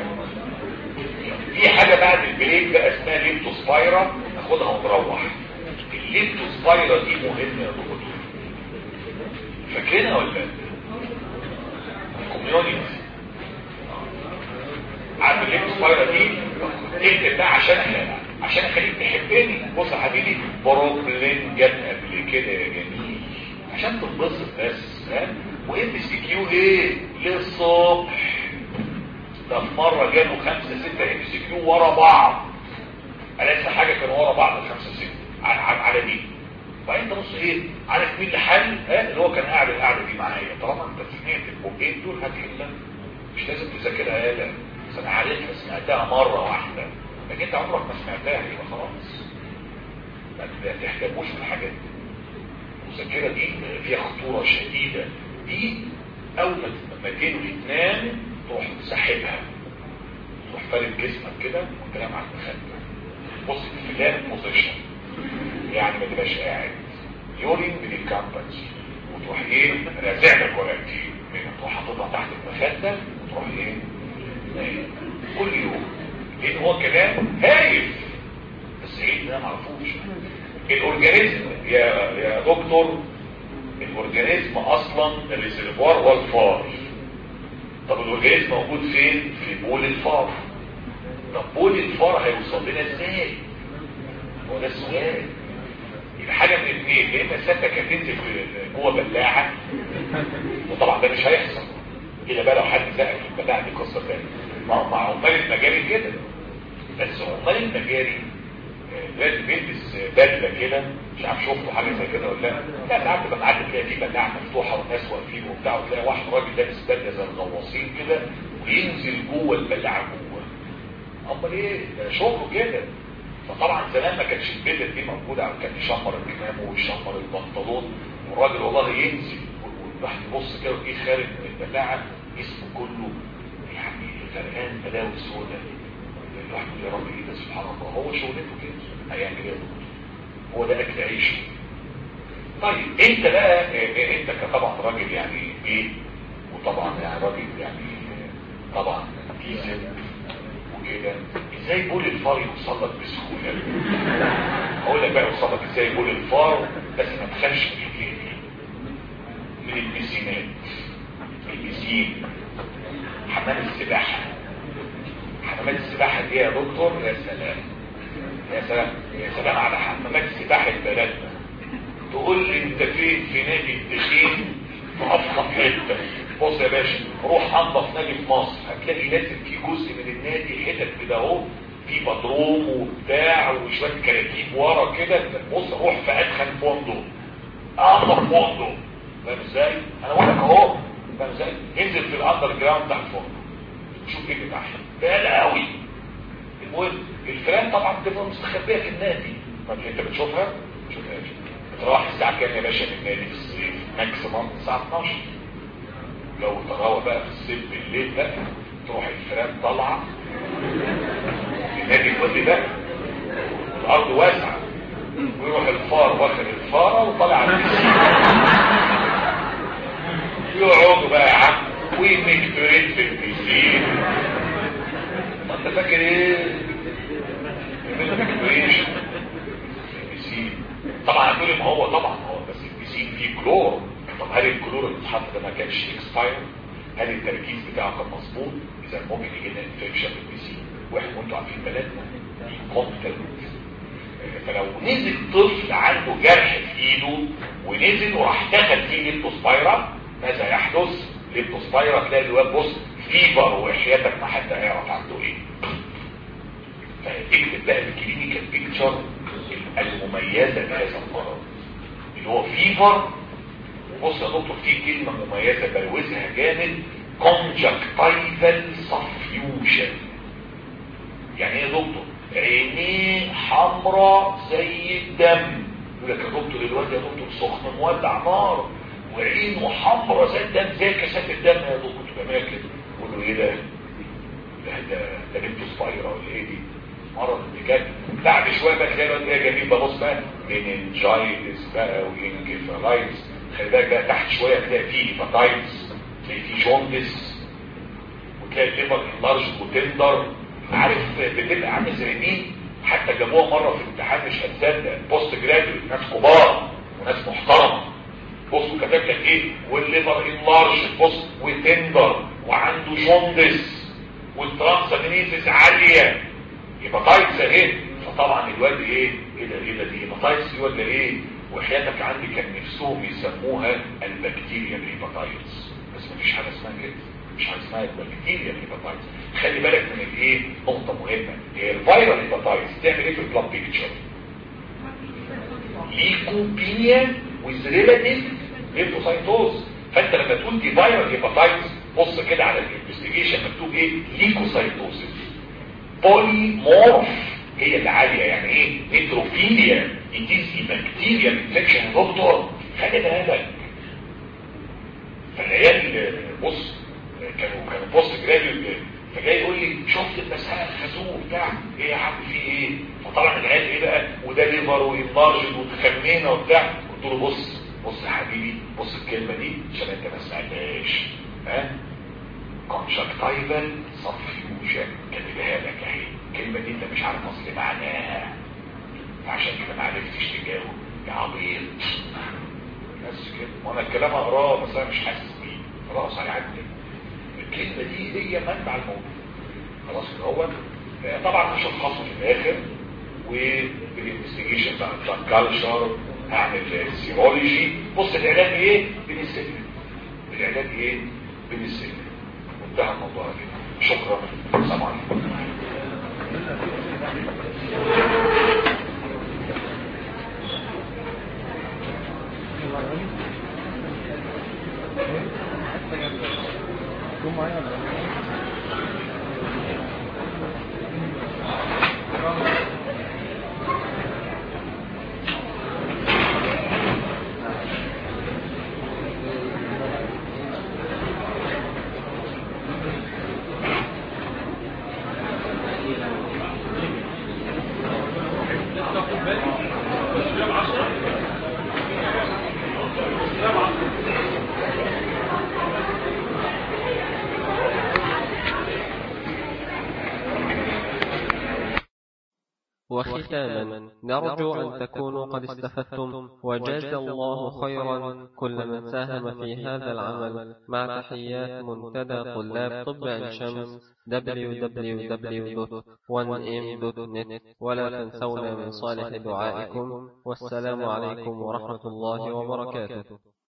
في حاجة بعد البريك بقى اسمها ليبتوسبايرا ناخدها ونروح الليبتوسبايرا دي مهمة يا دكتور فاكرينها ولا الكوميونيتي عارف الليبتوسبايرا دي اكتب بقى عشان احنا عشان اخليك تحبني بص يا حبيبي بروبلين جت قبل كده يا جميل عشان تنبسط بس ها وام سي كيو ايه للصبح ده في مرة جابوا خمسة ستة ام سي كيو ورا بعض انا لسه حاجة كانوا ورا بعض الخمسة ستة على, على دي فانت بص ايه عارف مين اللي حل ها اللي هو كان قاعد القعدة دي معايا طالما انت سمعت البوكين دول هتحلها مش لازم تذاكرها يالا بس انا عارفها سمعتها مرة واحدة لكن انت عمرك ما سمعتها يبقى خلاص ما تحتاجوش في الحاجات دي المذاكرة دي فيها خطورة شديدة دي اول ما تنوي تنام تروح ساحبها تروح فارد جسمك كده وتنام على المخدة بص في فلان بوزيشن يعني ما تبقاش قاعد يورين من الكامبس وتروح ايه رازع لك ورقتين تروح حاططها تحت المخدة وتروح ايه نايم كل يوم لان هو كلام هايف بس ايه ده معرفوش الاورجانيزم يا يا دكتور الاورجانيزم اصلا الريزرفوار هو الفار طب الاورجانيزم موجود فين في بول الفار طب بول الفار هيوصل لنا ازاي هو ده السؤال يبقى حاجه من الاثنين يا اما سيادتك هتنزل جوه بلاعه وطبعا ده مش هيحصل الا بقى لو حد زقك في البلاعه دي قصه ثانيه مع مع عمال المجاري كده بس عمال المجاري لازم يلبس بدله كده مش عارف شفتوا حاجه زي كده ولا لا لا ساعات تبقى معدي تلاقي في بلاعه مفتوحه والناس واقفين وبتاع وتلاقي واحد راجل لابس بدله زي الغواصين كده وينزل جوه البلاعه جوه امال ايه ده شغله كده فطبعا زمان ما كانش البدل دي موجوده او كان يشمر الكمام ويشمر البنطلون والراجل والله ينزل والواحد يبص كده ويجي خارج من البلاعه جسمه كله يعني غرقان بلاوي سوداء الواحد يقول يا رب ايه ده سبحان الله هو شغلته كده هيعمل ايه هو ده اكل عيشه طيب انت بقى انت كطبعا راجل يعني ايه وطبعا يعني راجل يعني طبعا كيسن وكده ازاي بول الفار يوصل لك بسهوله اقول لك بقى يوصل لك ازاي بول الفار بس ما تخافش من الحكايه دي من البسينات البسين حمام السباحه حمامات السباحه دي يا دكتور يا سلام يا سلام يا سلام على حمامات سباحه بلدنا تقول لي انت فين في نادي التخين في افخم حته بص يا باشا روح انضف نادي في مصر هتلاقي لازم في جزء من النادي حتت كده اهو في بدروم وبتاع وشويه كراكيب ورا كده بص روح في ادخل فندق انضف فندق فاهم ازاي؟ انا بقول لك اهو فاهم ازاي؟ انزل في الاندر جراوند بتاع الفندق شوف ايه اللي تحت ده قوي المهم الفئران طبعا بتبقى مستخبيه في النادي طب انت بتشوفها؟ شوفهاش بتروح الساعه كام يا باشا من النادي في الصيف ماكسيموم الساعه 12 لو تراوى بقى في الصيف بالليل بقى تروح الفئران طالعه النادي كل ده الارض واسعه ويروح الفار واخد الفاره وطالع على البسين يقعدوا بقى يا عم ومكتورين في البسين ما انت فاكر ايه المكتوريشن البسين طبعا هتقولي ما هو طبعا هو بس البسين فيه كلور طب هل الكلور اللي اتحط ده ما كانش اكسباير هل التركيز بتاعه كان مظبوط اذا ممكن يجي لنا انفكشن في البسين واحنا وانتوا عارفين بلدنا كونتنت فلو نزل طفل عنده جرح في ايده ونزل وراح دخل فيه ليبتوسبايرا ماذا يحدث ليبتوسبايرا تلاقي الواد بص فيفر وحياتك ما حد هيعرف عنده ايه فاكتب بقى الكلينيكال بيكتشر المميزه بهذا المرض اللي هو فيفر بص يا دكتور في كلمه مميزه بروزها جامد conjunctival suffusion يعني ايه يا دكتور عينيه حمراء زي الدم يقول لك يا دكتور الواد يا دكتور سخن مولع نار وعينه حمراء زي الدم زي كاسات الدم يا دكتور تبقى كده يقول له ايه ده ده ده ده بنت صغيره ولا ايه دي مرض بجد بعد شويه بقى تلاقي الواد ايه جميل ببص بقى مننجايتس بقى وانكفالايتس خلي بالك بقى تحت شويه تلاقي فيه هيباتايتس تلاقي فيه جوندس وتلاقي الليفر لارج وتندر عارف بتبقى عامل زي مين حتى جابوها مره في الامتحان مش هتصدق بوست جراديويت ناس كبار وناس محترمه بصوا كتب لك ايه والليفر انلارج بص وتندر وعنده جوندس والترانسامينيزيس عاليه هيباتايتس اهي فطبعا الواد ايه ايه ده ايه ده دي هيباتايتس دي ولا ايه وحياتك عندي كان نفسهم يسموها البكتيريا الهيباتايتس بس مفيش حاجه اسمها كده مش حاجه اسمها البكتيريا الهيباتايتس خلي بالك من الايه نقطه مهمه هي الفيرال هيباتايتس تعمل ايه في البلاد بيكتشر ليكوبينيا with relative lymphocytosis فانت لما تقول دي فيرال هيباتايتس بص كده على الانفستيجيشن مكتوب ايه ليكوسايتوسيس بوليمورف هي اللي عاليه يعني ايه نيتروفيليا يتيز بكتيريا انفكشن دكتور خلي بالك فالعيال بص كانوا كانوا بوست جراديويت فجاي يقول لي شفت المسألة الخازوق بتاع ايه يا عم في ايه فطبعا العيال ايه بقى وده ليفر وينارجل وتخمينه وبتاع قلت له بص بص يا حبيبي بص الكلمة دي عشان انت ما سمعتهاش ها كونجكتايفال سبفيوجن كاتبها لك اهي الكلمة دي انت مش عارف اصل معناها فعشان كده ما عرفتش تجاوب يا عبيط بس كده وانا الكلام اقراه بس انا مش حاسس بيه خلاص هيعدي الكلمة دي هي منبع الموضوع خلاص هو طبعا هشخصه في الاخر وبالانفستيجيشن بقى بتاع كالشر هعمل سيرولوجي بص العلاج ايه بنسلم العلاج ايه بنسلم وانتهى الموضوع كده شكرا السلام عليكم وختاما نرجو أن تكونوا قد استفدتم وجاز الله خيرا كل من ساهم في هذا العمل مع تحيات منتدى طلاب طب عين شمس www.1m.net ولا تنسونا من صالح دعائكم والسلام عليكم ورحمة الله وبركاته